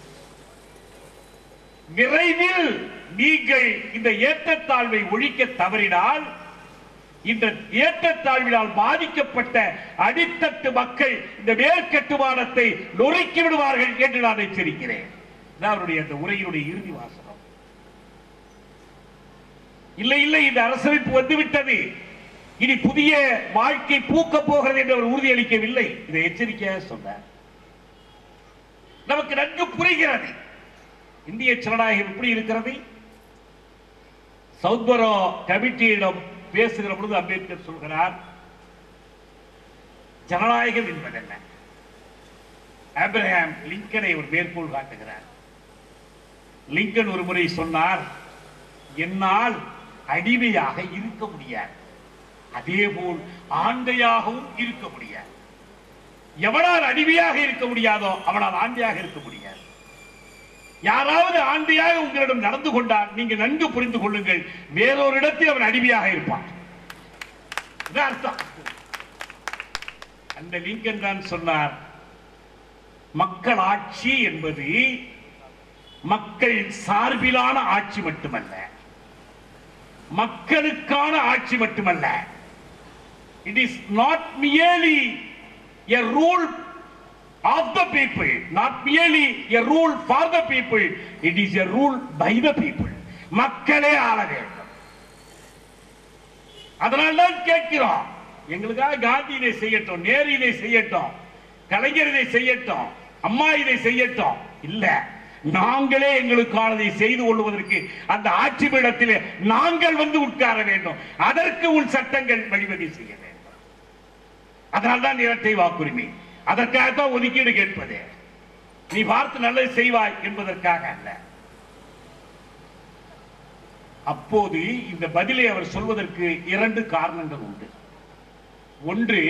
[SPEAKER 1] விரைவில் நீங்கள் இந்த ஏற்றத்தாழ்வை ஒழிக்க தவறினால் இந்த ஏற்றத்தாழ்வினால் பாதிக்கப்பட்ட அடித்தட்டு மக்கள் இந்த மேற்கட்டுமானத்தை நொறுக்கி விடுவார்கள் என்று நான் எச்சரிக்கிறேன் இதான் அவருடைய அந்த உரையினுடைய இறுதி வாசகம் இல்லை இல்லை இந்த அரசமைப்பு வந்துவிட்டது இனி புதிய வாழ்க்கை பூக்க போகிறது என்று அவர் உறுதியளிக்கவில்லை இதை எச்சரிக்கையாக சொன்னார் நமக்கு நன்கு புரிகிறது இந்திய ஜனநாயகம் எப்படி இருக்கிறது சௌத்பரோ கமிட்டியிடம் பேசுகிற பொழுது அம்பேத்கர் சொல்கிறார் ஜனநாயகம் என்பது என்ன ஆப்ரஹாம் லிங்கனை ஒரு மேற்கோள் காட்டுகிறார் லிங்கன் ஒரு முறை சொன்னார் என்னால் அடிமையாக இருக்க முடியாது அதேபோல் ஆண்டையாகவும் இருக்க முடியாது எவனால் அடிமையாக இருக்க முடியாதோ அவனால் ஆண்டையாக இருக்க முடியாது யாராவது ஆண்டையாக உங்களிடம் நடந்து கொண்டால் நீங்க நன்கு புரிந்து கொள்ளுங்கள் வேறொரு இடத்தில் அவன் அடிமையாக இருப்பான் இதான் அர்த்தம் அந்த லிங்கன் தான் சொன்னார் மக்கள் ஆட்சி என்பது மக்கள் சார்பிலான ஆட்சி மட்டுமல்ல மக்களுக்கான ஆட்சி மட்டுமல்ல it is not merely a rule of the people not merely a rule for the people it is a rule by the people மக்களே ஆள வேண்டும் அதனால்தான் கேட்கிறோம் எங்களுக்காக காந்தி இதை செய்யட்டும் நேரு இதை செய்யட்டும் கலைஞர் இதை செய்யட்டும் அம்மா இதை செய்யட்டும் இல்ல நாங்களே எங்களுக்கானதை செய்து கொள்வதற்கு அந்த ஆட்சி பீடத்திலே நாங்கள் வந்து உட்கார வேண்டும் அதற்கு உன் சட்டங்கள் வழிவகை செய்ய வேண்டும் அதனால்தான் இரட்டை வாக்குரிமை அதற்காகத்தான் ஒதுக்கீடு கேட்பது நீ பார்த்து நல்லது செய்வாய் என்பதற்காக அல்ல அப்போது இந்த பதிலை அவர் சொல்வதற்கு இரண்டு காரணங்கள் உண்டு ஒன்று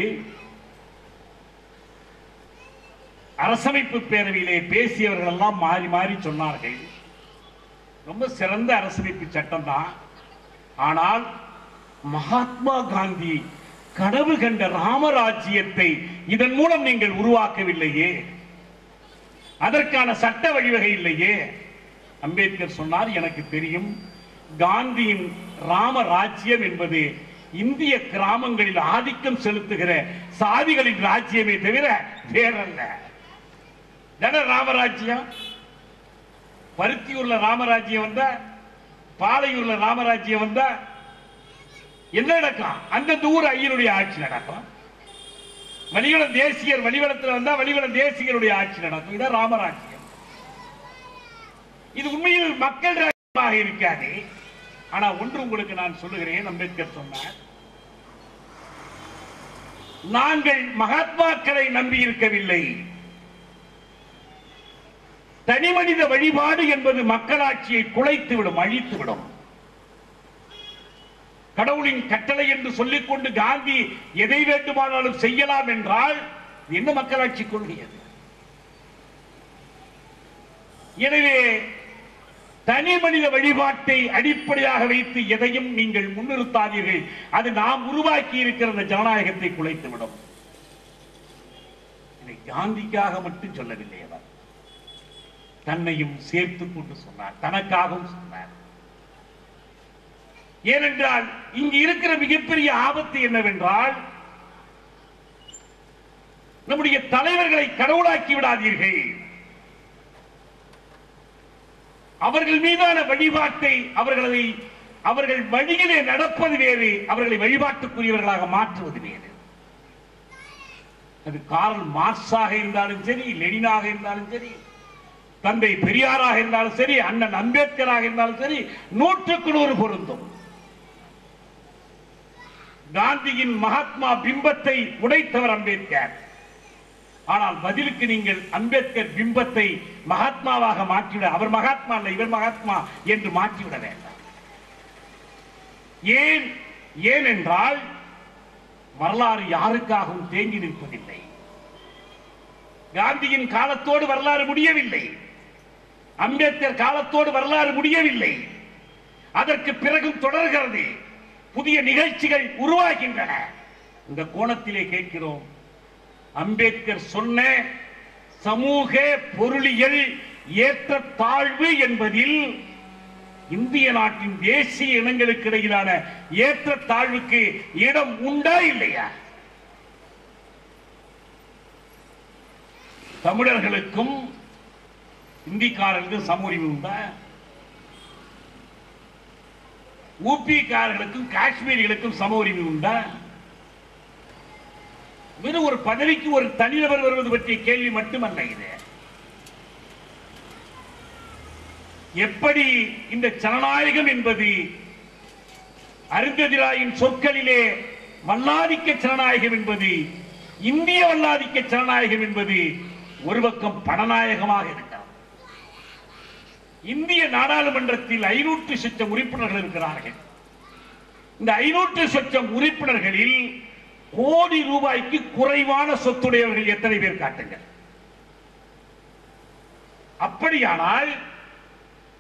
[SPEAKER 1] அரசமைப்பு பேரவையிலே பேசியவர்கள் எல்லாம் மாறி மாறி சொன்னார்கள் ரொம்ப சிறந்த அரசமைப்பு சட்டம் தான் ஆனால் மகாத்மா காந்தி கனவு கண்ட ராமராஜ்யத்தை இதன் மூலம் நீங்கள் உருவாக்கவில்லையே அதற்கான சட்ட வழிவகை இல்லையே அம்பேத்கர் சொன்னார் எனக்கு தெரியும் காந்தியின் ராமராஜ்யம் என்பது இந்திய கிராமங்களில் ஆதிக்கம் செலுத்துகிற சாதிகளின் ராஜ்யமே தவிர வேறல்ல தானே ராமராஜ்யம் பருத்தியூர்ல ராமராஜ்யம் வந்தா பாலையூர்ல ராமராஜ்யம் வந்தா என்ன நடக்கும் அந்தந்த ஊர் ஐயருடைய ஆட்சி நடக்கும் வலிவளம் தேசியர் வலிவளத்தில் வந்தா வலிவளம் தேசியருடைய ஆட்சி நடக்கும் இதான் ராமராஜ்யம் இது உண்மையில் மக்கள் ராஜ்யமாக இருக்காது ஆனா ஒன்று உங்களுக்கு நான் சொல்லுகிறேன் அம்பேத்கர் சொன்னார் நாங்கள் மகாத்மாக்களை நம்பி இருக்கவில்லை தனி மனித வழிபாடு என்பது மக்களாட்சியை குலைத்துவிடும் அழித்துவிடும் கடவுளின் கட்டளை என்று சொல்லிக்கொண்டு காந்தி எதை வேண்டுமானாலும் செய்யலாம் என்றால் இது என்ன மக்களாட்சி கொள்கை அது எனவே தனி மனித வழிபாட்டை அடிப்படையாக வைத்து எதையும் நீங்கள் முன்னிறுத்தாதீர்கள் அது நாம் உருவாக்கி இருக்கிற அந்த ஜனநாயகத்தை குலைத்துவிடும் இதை காந்திக்காக மட்டும் சொல்லவில்லை அவர் தன்னையும் சேர்த்து கொண்டு சொன்னார் தனக்காகவும் சொன்னார் ஏனென்றால் இங்கு இருக்கிற மிகப்பெரிய ஆபத்து என்னவென்றால் நம்முடைய தலைவர்களை கடவுளாக்கி விடாதீர்கள் அவர்கள் மீதான வழிபாட்டை அவர்களை அவர்கள் வழியிலே நடப்பது வேறு அவர்களை வழிபாட்டுக்குரியவர்களாக மாற்றுவது வேறு அது கார்ல் மார்க்ஸாக இருந்தாலும் சரி லெனினாக இருந்தாலும் சரி தந்தை பெரியாராக இருந்தாலும் சரி அண்ணன் அம்பேத்கராக இருந்தாலும் சரி நூற்றுக்கு நூறு பொருந்தும் காந்தியின் மகாத்மா பிம்பத்தை உடைத்தவர் அம்பேத்கர் ஆனால் பதிலுக்கு நீங்கள் அம்பேத்கர் பிம்பத்தை மகாத்மாவாக மாற்றிவிட அவர் மகாத்மா அல்ல இவர் மகாத்மா என்று மாற்றிவிட வேண்டாம் ஏன் ஏனென்றால் வரலாறு யாருக்காகவும் தேங்கி நிற்பதில்லை காந்தியின் காலத்தோடு வரலாறு முடியவில்லை அம்பேத்கர் காலத்தோடு வரலாறு முடியவில்லை அதற்கு பிறகும் தொடர்கிறது புதிய நிகழ்ச்சிகள் உருவாகின்றன இந்த கோணத்திலே கேட்கிறோம் அம்பேத்கர் சொன்ன சமூக பொருளியல் ஏற்றத்தாழ்வு என்பதில் இந்திய நாட்டின் தேசிய இனங்களுக்கு இடையிலான ஏற்றத்தாழ்வுக்கு இடம் உண்டா இல்லையா தமிழர்களுக்கும் இந்திக்காரர்களுக்கும் சம உரிமை உண்டா ஊபிக்காரர்களுக்கும் காஷ்மீரிகளுக்கும் சம உரிமை உண்டா வெறும் ஒரு பதவிக்கு ஒரு தனிநபர் வருவது பற்றிய கேள்வி மட்டுமல்ல இது எப்படி இந்த ஜனநாயகம் என்பது அருந்ததிராயின் சொற்களிலே வல்லாதிக்க ஜனநாயகம் என்பது இந்திய வல்லாதிக்க ஜனநாயகம் என்பது ஒரு பக்கம் பணநாயகமாக இருக்கிறது இந்திய நாடாளுமன்றத்தில் ஐநூற்று சொச்சம் உறுப்பினர்கள் இருக்கிறார்கள் இந்த ஐநூற்று சொச்சம் உறுப்பினர்களில் கோடி ரூபாய்க்கு குறைவான சொத்துடையவர்கள் எத்தனை பேர் காட்டுங்கள் அப்படியானால்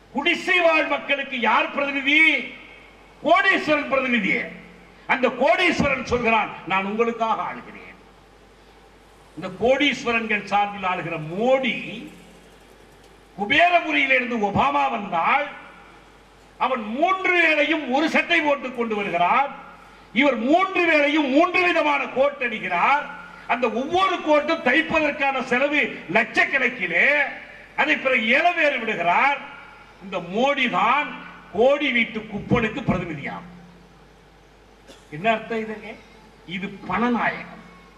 [SPEAKER 1] குடிசை வாழ் மக்களுக்கு யார் பிரதிநிதி கோடீஸ்வரன் பிரதிநிதி அந்த கோடீஸ்வரன் சொல்கிறான் நான் உங்களுக்காக ஆளுகிறேன் இந்த கோடீஸ்வரன்கள் சார்பில் ஆளுகிற மோடி குபேரபுரியிலிருந்து ஒபாமா வந்தால் அவன் மூன்று வேளையும் ஒரு சட்டை போட்டுக் கொண்டு வருகிறார் இவர் மூன்று வேளையும் மூன்று விதமான கோட் அடிக்கிறார் அந்த ஒவ்வொரு கோட்டும் தைப்பதற்கான செலவு லட்சக்கணக்கிலே அதை பிறகு ஏலவேறு விடுகிறார் இந்த மோடி தான் கோடி வீட்டு குப்பனுக்கு பிரதிநிதியாகும் என்ன அர்த்தம் இதுங்க இது பணநாயகம்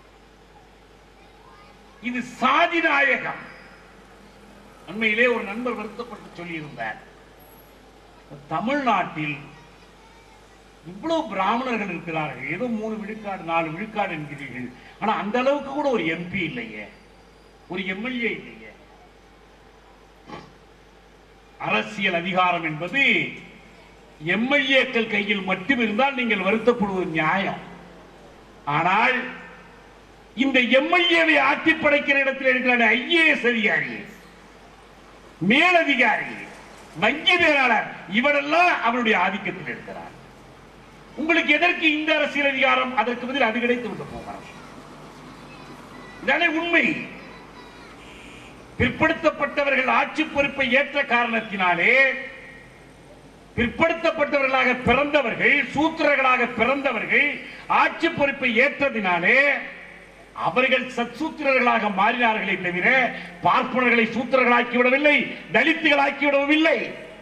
[SPEAKER 1] இது சாதி நாயகம் அண்மையிலே ஒரு நண்பர் வருத்தப்பட்டு சொல்லியிருந்தார் தமிழ்நாட்டில் இவ்வளவு பிராமணர்கள் இருக்கிறார்கள் ஏதோ மூணு விழுக்காடு நாலு விழுக்காடு என்கிறீர்கள் ஆனா அந்த அளவுக்கு கூட ஒரு எம்பி இல்லையே ஒரு எம்எல்ஏ இல்லையே அரசியல் அதிகாரம் என்பது எம்எல்ஏக்கள் கையில் மட்டும் இருந்தால் நீங்கள் வருத்தப்படுவது நியாயம் ஆனால் இந்த எம்எல்ஏவை ஆட்சி படைக்கிற இடத்தில் இருக்கிற ஐஏஎஸ் அதிகாரி மேலதிகாரி வங்கி மேலாளர் இவரெல்லாம் அவருடைய ஆதிக்கத்தில் இருக்கிறார் உங்களுக்கு எதற்கு இந்த அரசியல் அதிகாரம் அதற்கு பதில் அது கிடைத்து விட்டு போகிறார் இதானே உண்மை பிற்படுத்தப்பட்டவர்கள் ஆட்சி பொறுப்பை ஏற்ற காரணத்தினாலே பிற்படுத்தப்பட்டவர்களாக பிறந்தவர்கள் சூத்திரர்களாக பிறந்தவர்கள் ஆட்சி பொறுப்பை ஏற்றதினாலே அவர்கள் சத்சூத்திரர்களாக மாறினார்களே தவிர பார்ப்பனர்களை சூத்திரர்களாக்கி விடவில்லை தலித்துகளாக்கி விடவில்லை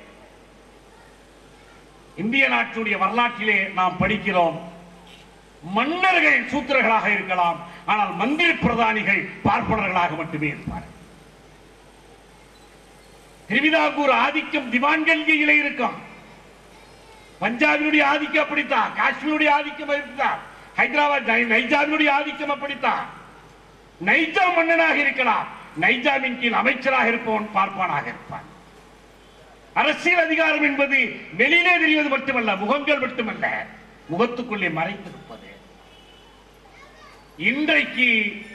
[SPEAKER 1] இந்திய நாட்டுடைய வரலாற்றிலே நாம் படிக்கிறோம் மன்னர்கள் சூத்திரர்களாக இருக்கலாம் ஆனால் மந்திரி பிரதானிகள் பார்ப்பனர்களாக மட்டுமே இருப்பார்கள் திருவிதாங்கூர் ஆதிக்கம் திவான்கல்கியிலே இருக்கும் பஞ்சாபினுடைய ஆதிக்கம் அப்படித்தான் காஷ்மீருடைய ஆதிக்கம் அப்படித்தான் ஹைதராபாத் நை- நைஜாமினுடைய ஆதிக்கம் அப்படித்தான் நைஜா மன்னனாக இருக்கலாம் நைஜாமின் கீழ் அமைச்சராக இருப்பவன் பார்ப்பானாக இருப்பான் அரசியல் அதிகாரம் என்பது வெளியிலே தெரிவது மட்டுமல்ல முகங்கள் மட்டுமல்ல முகத்துக்குள்ளே மறைத்திருப்பது இன்றைக்கு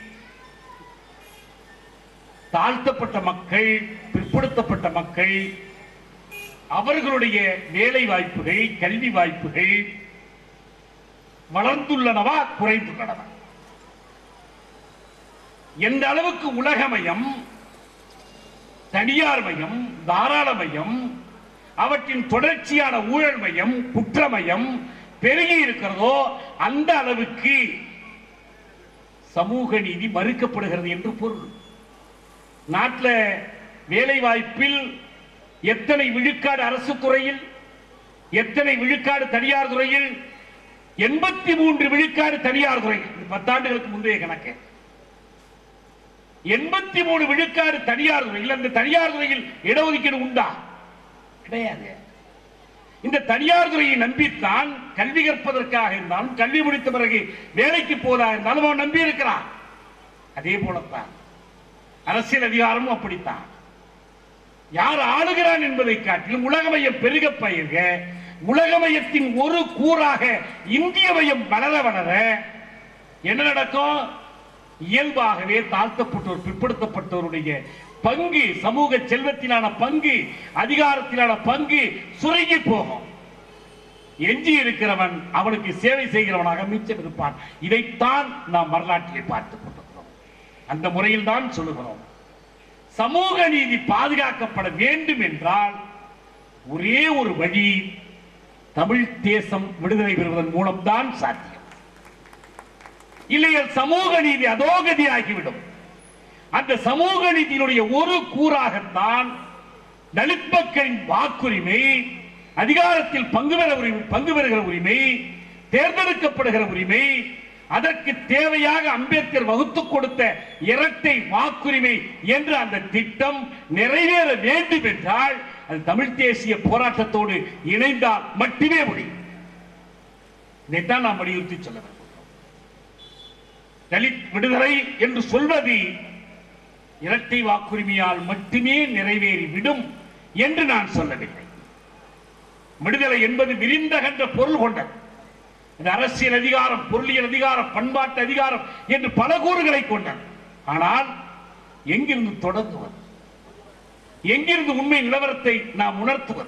[SPEAKER 1] தாழ்த்தப்பட்ட மக்கள் பிற்படுத்தப்பட்ட மக்கள் அவர்களுடைய வேலை வாய்ப்புகள் கல்வி வாய்ப்புகள் வளர்ந்துள்ளனவா குறைந்துள்ளனவா எந்த அளவுக்கு உலகமயம் தனியார் மயம் தாராளமயம் அவற்றின் தொடர்ச்சியான ஊழல் மயம் குற்றமயம் பெருகி இருக்கிறதோ அந்த அளவுக்கு சமூக நீதி மறுக்கப்படுகிறது என்று பொருள் நாட்டில் வேலை வாய்ப்பில் எத்தனை விழுக்காடு அரசு துறையில் எத்தனை விழுக்காடு தனியார் துறையில் எண்பத்தி மூன்று விழுக்காடு தனியார் துறை இது பத்தாண்டுகளுக்கு முந்தைய கணக்கு எண்பத்தி மூணு விழுக்காடு தனியார் துறையில் அந்த தனியார் துறையில் இடஒதுக்கீடு உண்டா கிடையாது இந்த தனியார் துறையை நம்பித்தான் கல்வி கற்பதற்காக இருந்தாலும் கல்வி முடித்த பிறகு வேலைக்கு போவதா இருந்தாலும் அவன் நம்பி இருக்கிறான் அதே போலத்தான் அரசியல் அதிகாரமும் அப்படித்தான் யார் ஆளுகிறான் என்பதை காட்டிலும் உலகமயம் பெருக பயிர்க உலகமயத்தின் ஒரு கூறாக இந்திய மயம் வளர வளர என்ன நடக்கும் இயல்பாகவே தாழ்த்தப்பட்டோர் பிற்படுத்தப்பட்டோருடைய பங்கு சமூக செல்வத்திலான பங்கு அதிகாரத்திலான பங்கு சுருங்கி போகும் எஞ்சி இருக்கிறவன் அவனுக்கு சேவை செய்கிறவனாக மிச்சம் இருப்பான் இதைத்தான் நாம் வரலாற்றிலே பார்த்துக் கொண்டிருக்கிறோம் அந்த முறையில் தான் சொல்லுகிறோம் சமூக நீதி பாதுகாக்கப்பட வேண்டும் என்றால் ஒரே ஒரு வழி தமிழ் தேசம் விடுதலை பெறுவதன் மூலம்தான் சாத்தியம் இல்லையல் சமூக நீதி அதோகதி ஆகிவிடும் அந்த சமூக நீதியினுடைய ஒரு கூறாகத்தான் தலித் மக்களின் வாக்குரிமை அதிகாரத்தில் பங்கு பெற உரிமை பங்கு பெறுகிற உரிமை தேர்ந்தெடுக்கப்படுகிற உரிமை அதற்கு தேவையாக அம்பேத்கர் வகுத்துக் கொடுத்த இரட்டை வாக்குரிமை என்ற அந்த திட்டம் நிறைவேற வேண்டும் என்றால் அது தமிழ் தேசிய போராட்டத்தோடு இணைந்தால் மட்டுமே முடியும் இதைத்தான் நாம் வலியுறுத்தி சொல்ல விரும்புகிறோம் தலித் விடுதலை என்று சொல்வது இரட்டை வாக்குரிமையால் மட்டுமே நிறைவேறிவிடும் என்று நான் சொல்லவில்லை விடுதலை என்பது விரிந்தகன்ற பொருள் கொண்டது இது அரசியல் அதிகாரம் பொருளியல் அதிகாரம் பண்பாட்டு அதிகாரம் என்று பல கூறுகளை கொண்டது ஆனால் எங்கிருந்து தொடங்குவது எங்கிருந்து உண்மை நிலவரத்தை நாம் உணர்த்துவது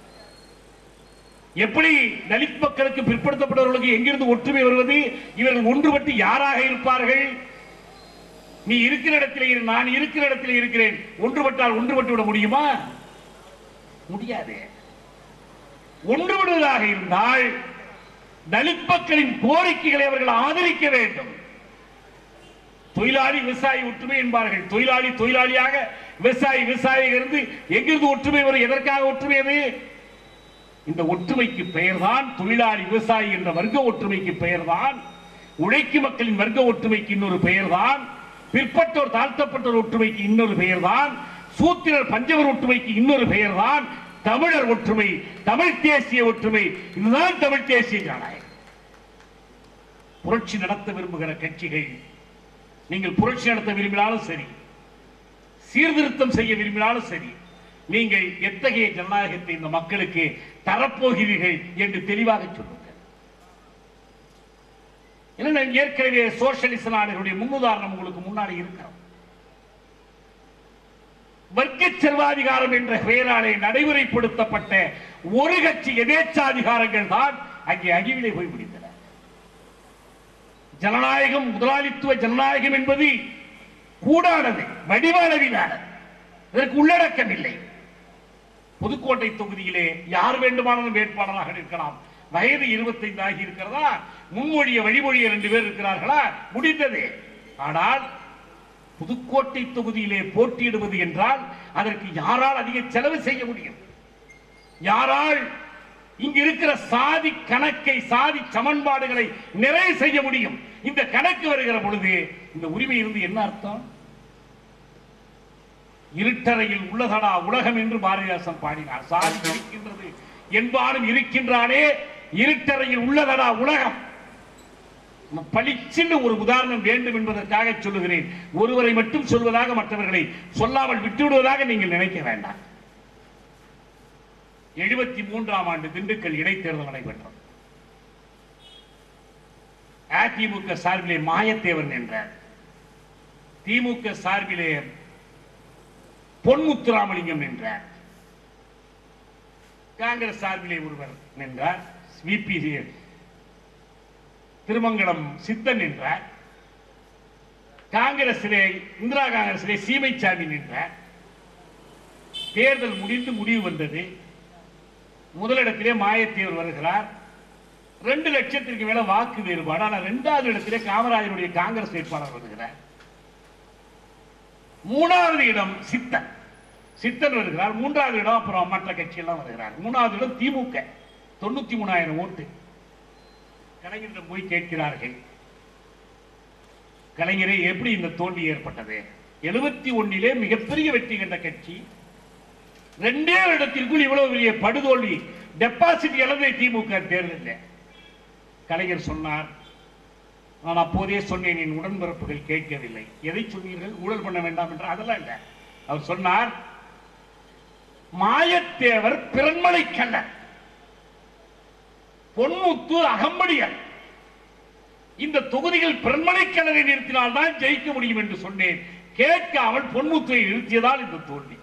[SPEAKER 1] எப்படி தலித் மக்களுக்கு பிற்படுத்தப்பட்டவர்களுக்கு எங்கிருந்து ஒற்றுமை வருவது இவர்கள் ஒன்றுபட்டு யாராக இருப்பார்கள் நீ இருக்கிற இடத்திலே இரு நான் இருக்கிற இடத்திலே இருக்கிறேன் ஒன்றுபட்டால் ஒன்றுபட்டு விட முடியுமா முடியாது ஒன்றுபடுவதாக இருந்தால் தலித் மக்களின் கோரிக்கைகளை அவர்கள் ஆதரிக்க வேண்டும் தொழிலாளி விவசாயி ஒற்றுமை என்பார்கள் தொழிலாளி தொழிலாளியாக விவசாயி விவசாயியாக இருந்து எங்கிருந்து ஒற்றுமை வரும் எதற்காக ஒற்றுமை அது இந்த ஒற்றுமைக்கு பெயர்தான் தொழிலாளி விவசாயி என்ற வர்க்க ஒற்றுமைக்கு பெயர்தான் உழைக்கும் மக்களின் வர்க்க ஒற்றுமைக்கு இன்னொரு பெயர்தான் பிற்பட்டோர் தாழ்த்தப்பட்டோர் ஒற்றுமைக்கு இன்னொரு பெயர்தான் சூத்திரர் பஞ்சவர் ஒற்றுமைக்கு இன்னொரு பெயர்தான் தமிழர் ஒற்றுமை தமிழ் தேசிய ஒற்றுமை இதுதான் தமிழ் தேசிய ஜனநாயகம் புரட்சி நடத்த விரும்புகிற கட்சிகள் நீங்கள் புரட்சி நடத்த விரும்பினாலும் சரி சீர்திருத்தம் செய்ய விரும்பினாலும் சரி நீங்கள் எத்தகைய ஜனநாயகத்தை இந்த மக்களுக்கு தரப்போகிறீர்கள் என்று தெளிவாக சொல்லுங்கள் ஏன்னா ஏற்கனவே சோசியலிச நாடுகளுடைய முன்னுதாரணம் உங்களுக்கு முன்னாடி இருக்கிறோம் வர்க்க சர்வாதிகாரம் என்ற பெயராலே நடைமுறைப்படுத்தப்பட்ட ஒரு கட்சி எதேச்சாதிகாரங்கள் தான் அங்கே அழிவிலே போய் முடிந்தன ஜனநாயகம் முதலாளித்துவ ஜனநாயகம் என்பது கூடானது வடிவானவிலானது இதற்கு உள்ளடக்கம் இல்லை புதுக்கோட்டை தொகுதியிலே யார் வேண்டுமானாலும் வேட்பாளராக இருக்கலாம் வயது 25 ஆகி இருக்கிறதா முன்மொழிய வழிமொழிய ரெண்டு பேர் இருக்கிறார்களா முடிந்தது ஆனால் புதுக்கோட்டை தொகுதியிலே போட்டியிடுவது என்றால் அதற்கு யாரால் அதிக செலவு செய்ய முடியும் யாரால் இங்கு இருக்கிற சாதி கணக்கை சாதி சமன்பாடுகளை நிறைவு செய்ய முடியும் இந்த கணக்கு வருகிற பொழுது இந்த உரிமை இருந்து என்ன அர்த்தம் இருட்டறையில் உள்ளதடா உலகம் என்று பாரதிதாசன் பாடினார் சாதி இருக்கின்றது என்பாலும் இருக்கின்றானே இருட்டறையில் உள்ளதடா உலகம் பளிச்சென்று ஒரு உதாரணம் வேண்டும் என்பதற்காக சொல்லுகிறேன் ஒருவரை மட்டும் சொல்வதாக மற்றவர்களை சொல்லாமல் விட்டுவிடுவதாக நீங்கள் நினைக்க வேண்டாம் எழுபத்தி மூன்றாம் ஆண்டு திண்டுக்கல் இடைத்தேர்தல் நடைபெற்றது அதிமுக சார்பிலே மாயத்தேவன் என்றார் திமுக சார்பிலே பொன்முத்துராமலிங்கம் நின்றார் காங்கிரஸ் சார்பிலே ஒருவர் நின்றார் விபி திருமங்கலம் சித்தன் நின்றார் காங்கிரசிலே இந்திரா காங்கிரசிலே சீமைச்சாமி நின்றார் தேர்தல் முடிந்து முடிவு வந்தது முதலிடத்திலே மாயத்தேவர் வருகிறார் ரெண்டு லட்சத்திற்கு மேல வாக்கு வேறுபாடு ஆனால் இரண்டாவது இடத்திலே காமராஜருடைய காங்கிரஸ் வேட்பாளர் வருகிறார் மூணாவது இடம் சித்தன் சித்தன் வருகிறார் மூன்றாவது இடம் அப்புறம் மற்ற கட்சியெல்லாம் வருகிறார் மூணாவது இடம் திமுக தொண்ணூத்தி மூணாயிரம் ஓட்டு கலைஞரிடம் போய் கேட்கிறார்கள் கலைஞரே எப்படி இந்த தோல்வி ஏற்பட்டது எழுபத்தி ஒன்னிலே மிகப்பெரிய வெற்றி கண்ட கட்சி ரெண்டே இடத்திற்குள் இவ்வளவு பெரிய படுதோல்வி டெபாசிட் இழந்த திமுக தேர்தலில் கலைஞர் சொன்னார் நான் அப்போதே சொன்னேன் என் உடன்பிறப்புகள் கேட்கவில்லை எதை சொன்னீர்கள் ஊழல் பண்ண வேண்டாம் என்று அதெல்லாம் இல்லை அவர் சொன்னார் மாயத்தேவர் பிறன்மலை கண்ணன் பொன்முத்து அகம்படியன் இந்த தொகுதிகள் பிறன்மலை கண்ணனை நிறுத்தினால் தான் ஜெயிக்க முடியும் என்று சொன்னேன் கேட்காமல் பொன்முத்துவை நிறுத்தியதால் இந்த தோல்வி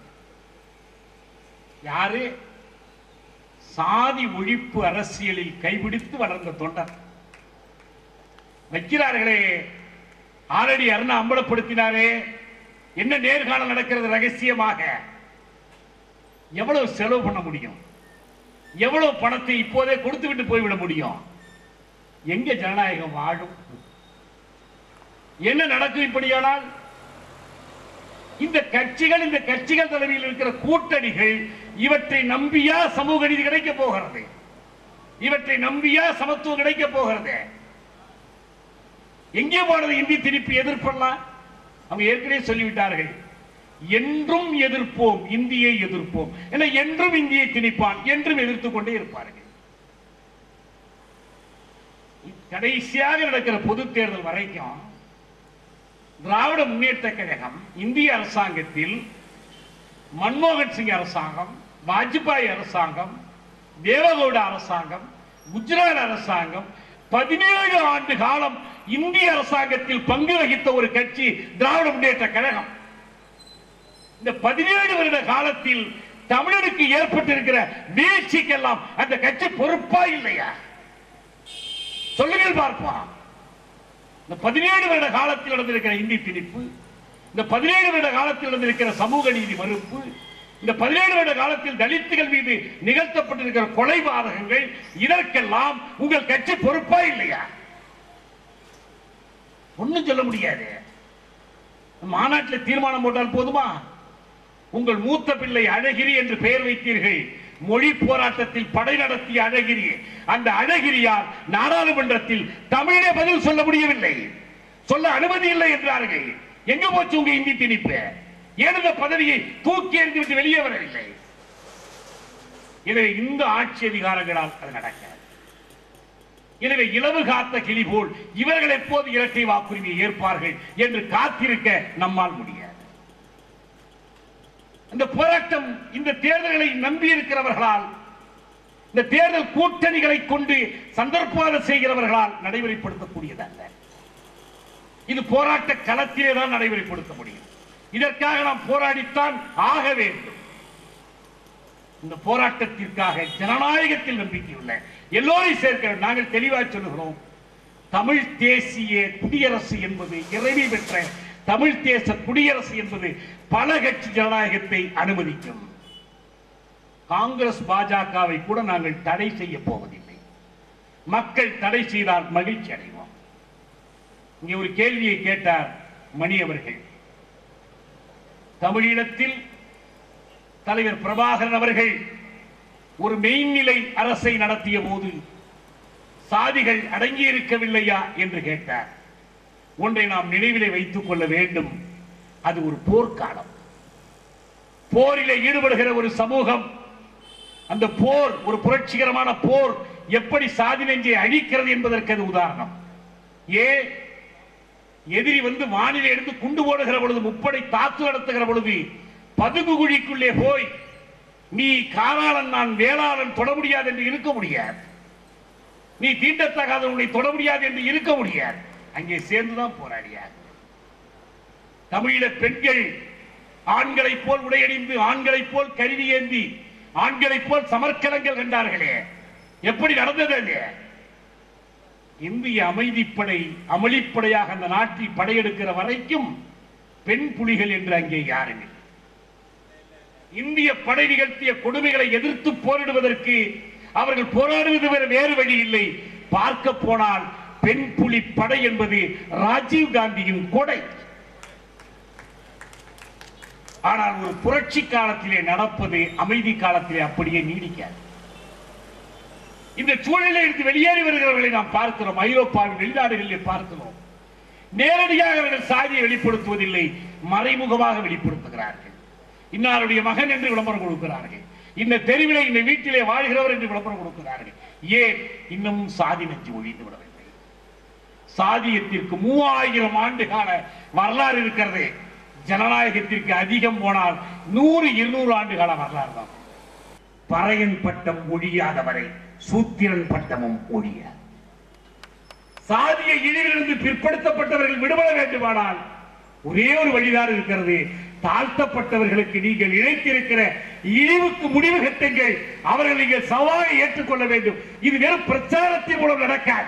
[SPEAKER 1] யாரு சாதி ஒழிப்பு அரசியலில் கைபிடித்து வளர்ந்த தொண்டர் வைக்கிறார்களே ஆல்ரெடி அருணா அம்பலப்படுத்தினாரே என்ன நேர்காணல் நடக்கிறது ரகசியமாக எவ்வளவு செலவு பண்ண முடியும் எவ்வளவு பணத்தை இப்போதே கொடுத்து விட்டு போய்விட முடியும் எங்க ஜனநாயகம் வாழும் என்ன நடக்கும் இப்படியானால் இந்த கட்சிகள் இந்த கட்சிகள் தலைமையில் இருக்கிற கூட்டணிகள் இவற்றை நம்பியா சமூக நீதி கிடைக்க போகிறது இவற்றை நம்பியா சமத்துவம் கிடைக்க போகிறது எங்கே போனது இந்தி திருப்பி எதிர்ப்பெல்லாம் அவங்க ஏற்கனவே சொல்லிவிட்டார்கள் என்றும் எதிர்ப்போம் இந்தியை எதிர்ப்போம் என என்றும் இந்தியை திணிப்பான் என்றும் எதிர்த்துக் கொண்டே இருப்பார்கள் கடைசியாக நடக்கிற பொது தேர்தல் வரைக்கும் திராவிட முன்னேற்ற கழகம் இந்திய அரசாங்கத்தில் மன்மோகன் சிங் அரசாங்கம் வாஜ்பாய் அரசாங்கம் தேவகவுடா அரசாங்கம் குஜராத் அரசாங்கம் பதினேழு ஆண்டு காலம் இந்திய அரசாங்கத்தில் பங்கு வகித்த ஒரு கட்சி திராவிட முன்னேற்ற கழகம் இந்த பதினேழு வருட காலத்தில் தமிழருக்கு ஏற்பட்டிருக்கிற வீழ்ச்சிக்கெல்லாம் அந்த கட்சி பொறுப்பா இல்லையா சொல்லுங்கள் பார்ப்போம் இந்த பதினேழு வருட காலத்தில் நடந்திருக்கிற இந்தி திணிப்பு இந்த பதினேழு வருட காலத்தில் நடந்திருக்கிற சமூக நீதி மறுப்பு இந்த பதினேழு வருட காலத்தில் தலித்துகள் மீது நிகழ்த்தப்பட்டிருக்கிற கொலைபாதகங்கள் இதற்கெல்லாம் உங்கள் கட்சி பொறுப்பா இல்லையா ஒண்ணும் சொல்ல முடியாது மாநாட்டில் தீர்மானம் போட்டால் போதுமா உங்கள் மூத்த பிள்ளை அழகிரி என்று பெயர் வைத்தீர்கள் மொழி போராட்டத்தில் படை நடத்திய அழகிரி அந்த அழகிரியார் நாடாளுமன்றத்தில் தமிழே பதில் சொல்ல முடியவில்லை சொல்ல அனுமதி இல்லை என்றார்கள் எங்க போச்சு உங்க இந்தி திணிப்பு ஏன் இந்த பதவியை தூக்கி எறிந்து விட்டு வெளியே வரவில்லை எனவே இந்த ஆட்சி அதிகாரங்களால் அது நடக்காது எனவே இளவு காத்த கிளி போல் இவர்கள் எப்போது இரட்டை வாக்குரிமையை ஏற்பார்கள் என்று காத்திருக்க நம்மால் முடியாது இந்த போராட்டம் இந்த தேர்தல்களை நம்பி இருக்கிறவர்களால் இந்த தேர்தல் கூட்டணிகளை கொண்டு சந்தர்ப்பவாதம் செய்கிறவர்களால் நடைமுறைப்படுத்தக்கூடியதல்ல இது போராட்ட களத்திலே தான் நடைமுறைப்படுத்த முடியும் இதற்காக நாம் போராடித்தான் ஆக வேண்டும் இந்த போராட்டத்திற்காக ஜனநாயகத்தில் நம்பிக்கையுள்ள எல்லோரையும் சேர்க்க நாங்கள் தெளிவாக சொல்லுகிறோம் தமிழ் தேசிய குடியரசு என்பது இறைவி பெற்ற தமிழ் தேச குடியரசு என்பது பல கட்சி ஜனநாயகத்தை அனுமதிக்கும் காங்கிரஸ் பாஜகவை கூட நாங்கள் தடை செய்ய போவதில்லை மக்கள் தடை செய்தால் மகிழ்ச்சி அடைவோம் இங்கே ஒரு கேள்வியை கேட்டார் மணி அவர்கள் தமிழீழத்தில் தலைவர் பிரபாகரன் அவர்கள் ஒரு மெய்நிலை அரசை நடத்திய போது சாதிகள் அடங்கி இருக்கவில்லையா என்று கேட்டார் ஒன்றை நாம் நினைவிலே வைத்துக் கொள்ள வேண்டும் அது ஒரு போர்க்காலம் போரிலே ஈடுபடுகிற ஒரு சமூகம் அந்த போர் ஒரு புரட்சிகரமான போர் எப்படி சாதி நெஞ்சை அழிக்கிறது என்பதற்கு அது உதாரணம் ஏ எதிரி வந்து வானிலை எடுத்து குண்டு போடுகிற பொழுது முப்படை தாக்கு நடத்துகிற பொழுது பதுங்கு குழிக்குள்ளே போய் நீ காலாளன் நான் வேளாளன் தொட முடியாது என்று இருக்க முடியாது நீ தீண்டத்தகாதவனை தொட முடியாது என்று இருக்க முடியாது அங்கே சேர்ந்துதான் போராடியார் தமிழீழ பெண்கள் ஆண்களைப் போல் உடையணிந்து ஆண்களைப் போல் கருவி ஏந்தி ஆண்களைப் போல் சமர்க்கலங்கள் கண்டார்களே எப்படி நடந்தது அது இந்திய அமைதிப்படை அமளிப்படையாக அந்த நாட்டில் படையெடுக்கிற வரைக்கும் பெண் புலிகள் என்று அங்கே யாரும் இல்லை. இந்திய படை நிகழ்த்திய கொடுமைகளை எதிர்த்து போரிடுவதற்கு அவர்கள் போராடுவது வேறு வேறு வழி இல்லை பார்க்க போனால் பெண் புலி படை என்பது ராஜீவ் காந்தியின் கொடை ஆனால் ஒரு புரட்சி காலத்திலே நடப்பது அமைதி காலத்திலே அப்படியே நீடிக்காது இந்த சூழலில் இருந்து வெளியேறி வருகிறவர்களை நாம் பார்க்கிறோம் ஐரோப்பாவின் வெளிநாடுகளிலே பார்க்கிறோம் நேரடியாக அவர்கள் சாதியை வெளிப்படுத்துவதில்லை மறைமுகமாக வெளிப்படுத்துகிறார்கள் இன்னாருடைய மகன் என்று விளம்பரம் கொடுக்கிறார்கள் இந்த தெருவிலே இந்த வீட்டிலே வாழ்கிறவர் என்று விளம்பரம் கொடுக்கிறார்கள் ஏன் இன்னமும் சாதி நெஞ்சு ஒழிந்து விடவில்லை சாதியத்திற்கு மூவாயிரம் ஆண்டு கால வரலாறு இருக்கிறது ஜனநாயகத்திற்கு அதிகம் போனால் நூறு இருநூறு ஆண்டு கால வரலாறு தான் பறையன் பட்டம் ஒழியாதவரை சூத்திரன் பட்டமும் ஒழியாது சாதிய இழிவிலிருந்து பிற்படுத்தப்பட்டவர்கள் விடுபட வேண்டுமானால் ஒரே ஒரு வழிதான் இருக்கிறது தாழ்த்தப்பட்டவர்களுக்கு நீங்கள் இழைத்திருக்கிற இழிவுக்கு முடிவு கட்டுங்கள் அவர்கள் நீங்கள் சவாலை ஏற்றுக்கொள்ள வேண்டும் இது வெறும் பிரச்சாரத்தின் மூலம் நடக்காது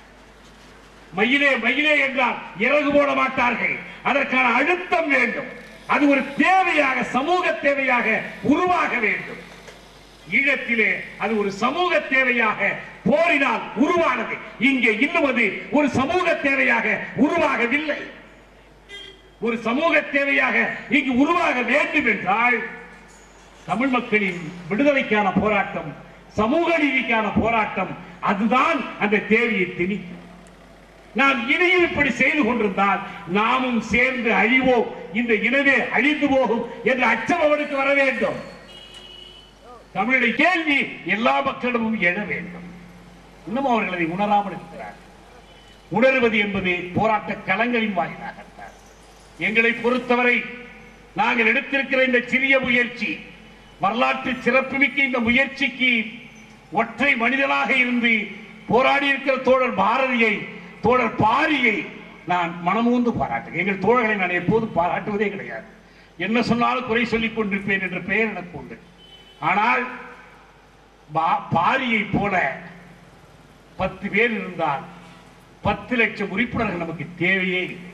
[SPEAKER 1] மயிலே மயிலே என்றால் இறகு போட மாட்டார்கள் அதற்கான அழுத்தம் வேண்டும் அது ஒரு தேவையாக சமூக தேவையாக உருவாக வேண்டும் ஈழத்திலே அது ஒரு சமூக தேவையாக போரினால் உருவானது இங்கே இன்னும் அது ஒரு சமூக தேவையாக உருவாகவில்லை ஒரு சமூக தேவையாக இங்கு உருவாக வேண்டும் என்றால் தமிழ் மக்களின் விடுதலைக்கான போராட்டம் சமூக நீதிக்கான போராட்டம் அதுதான் அந்த தேவையை திணிக்கும் நாம் இனியும் இப்படி செய்து கொண்டிருந்தால் நாமும் சேர்ந்து அழிவோம் இந்த இனவே அழிந்து போகும் என்ற அச்சம் அவனுக்கு வர வேண்டும் தமிழுடைய கேள்வி எல்லா மக்களிடமும் எழ வேண்டும் இன்னும் அவர்கள் அதை உணராமல் இருக்கிறார்கள் உணர்வது என்பது போராட்ட களங்களின் வாயிலாகத்தான் எங்களை பொறுத்தவரை நாங்கள் எடுத்திருக்கிற இந்த சிறிய முயற்சி வரலாற்று சிறப்புமிக்க இந்த முயற்சிக்கு ஒற்றை மனிதனாக இருந்து போராடி இருக்கிற தோழர் பாரதியை தோழர் பாரியை நான் மனமூந்து பாராட்டுகிறேன் எங்கள் தோழர்களை நான் எப்போதும் பாராட்டுவதே கிடையாது என்ன சொன்னாலும் குறை சொல்லிக் கொண்டிருப்பேன் என்ற பெயர் எனக்கு உண்டு ஆனால் பா- பாரியை போல பத்து பேர் இருந்தால் பத்து லட்சம் உறுப்பினர்கள் நமக்கு தேவையே இல்லை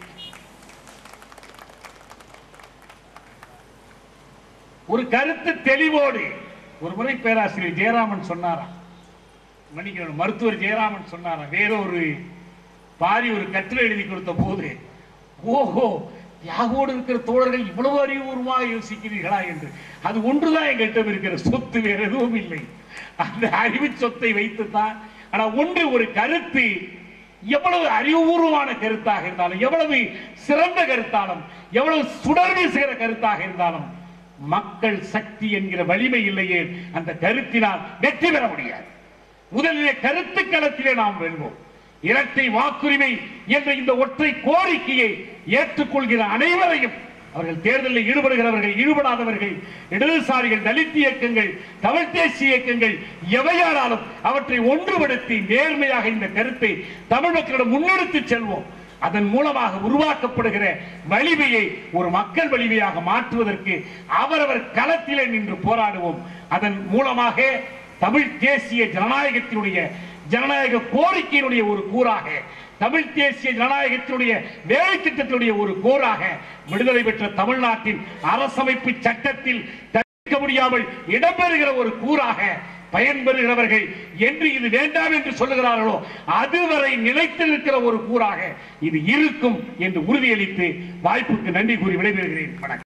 [SPEAKER 1] ஒரு கருத்து தெளிவோடு ஒரு முறை பேராசிரியர் ஜெயராமன் சொன்னாராம் மன்னிக்கணும் மருத்துவர் ஜெயராமன் சொன்னாராம் வேற ஒரு பாரி ஒரு கட்டுரை எழுதி கொடுத்த போது ஓஹோ தியாகோடு இருக்கிற தோழர்கள் இவ்வளவு அறிவுபூர்வமாக யோசிக்கிறீர்களா என்று அது ஒன்றுதான் எங்கள்கிட்ட இருக்கிற சொத்து வேற எதுவும் இல்லை அந்த அறிவு சொத்தை வைத்துத்தான் ஆனா ஒன்று ஒரு கருத்து எவ்வளவு அறிவுபூர்வமான கருத்தாக இருந்தாலும் எவ்வளவு சிறந்த கருத்தாலும் எவ்வளவு சுடர் வீசுகிற கருத்தாக இருந்தாலும் மக்கள் சக்தி என்கிற வலிமை இல்லையே அந்த கருத்தினால் வெற்றி பெற முடியாது முதலிலே கருத்து களத்திலே நாம் வெல்வோம் இரட்டை வாக்குரிமை என்ற இந்த ஒற்றை கோரிக்கையை ஏற்றுக்கொள்கிற அனைவரையும் அவர்கள் தேர்தலில் ஈடுபடுகிறவர்கள் ஈடுபடாதவர்கள் இடதுசாரிகள் தலித் இயக்கங்கள் தமிழ் தேசிய இயக்கங்கள் எவையானாலும் அவற்றை ஒன்றுபடுத்தி நேர்மையாக இந்த கருத்தை தமிழ் மக்களிடம் முன்னெடுத்து செல்வோம் அதன் மூலமாக உருவாக்கப்படுகிற வலிமையை ஒரு மக்கள் வலிமையாக மாற்றுவதற்கு அவரவர் களத்திலே நின்று போராடுவோம் அதன் மூலமாக தமிழ் தேசிய ஜனநாயகத்தினுடைய ஜனநாயக கோரிக்கையினுடைய ஒரு கூறாக தமிழ் தேசிய ஜனநாயகத்தினுடைய வேலை திட்டத்தினுடைய ஒரு கோராக விடுதலை பெற்ற தமிழ்நாட்டின் அரசமைப்பு சட்டத்தில் தடுக்க முடியாமல் இடம்பெறுகிற ஒரு கூறாக பயன்பெறுகிறவர்கள் என்று இது வேண்டாம் என்று சொல்லுகிறார்களோ அதுவரை நிலைத்து நிற்கிற ஒரு கூறாக இது இருக்கும் என்று உறுதியளித்து வாய்ப்புக்கு நன்றி கூறி விடைபெறுகிறேன் வணக்கம்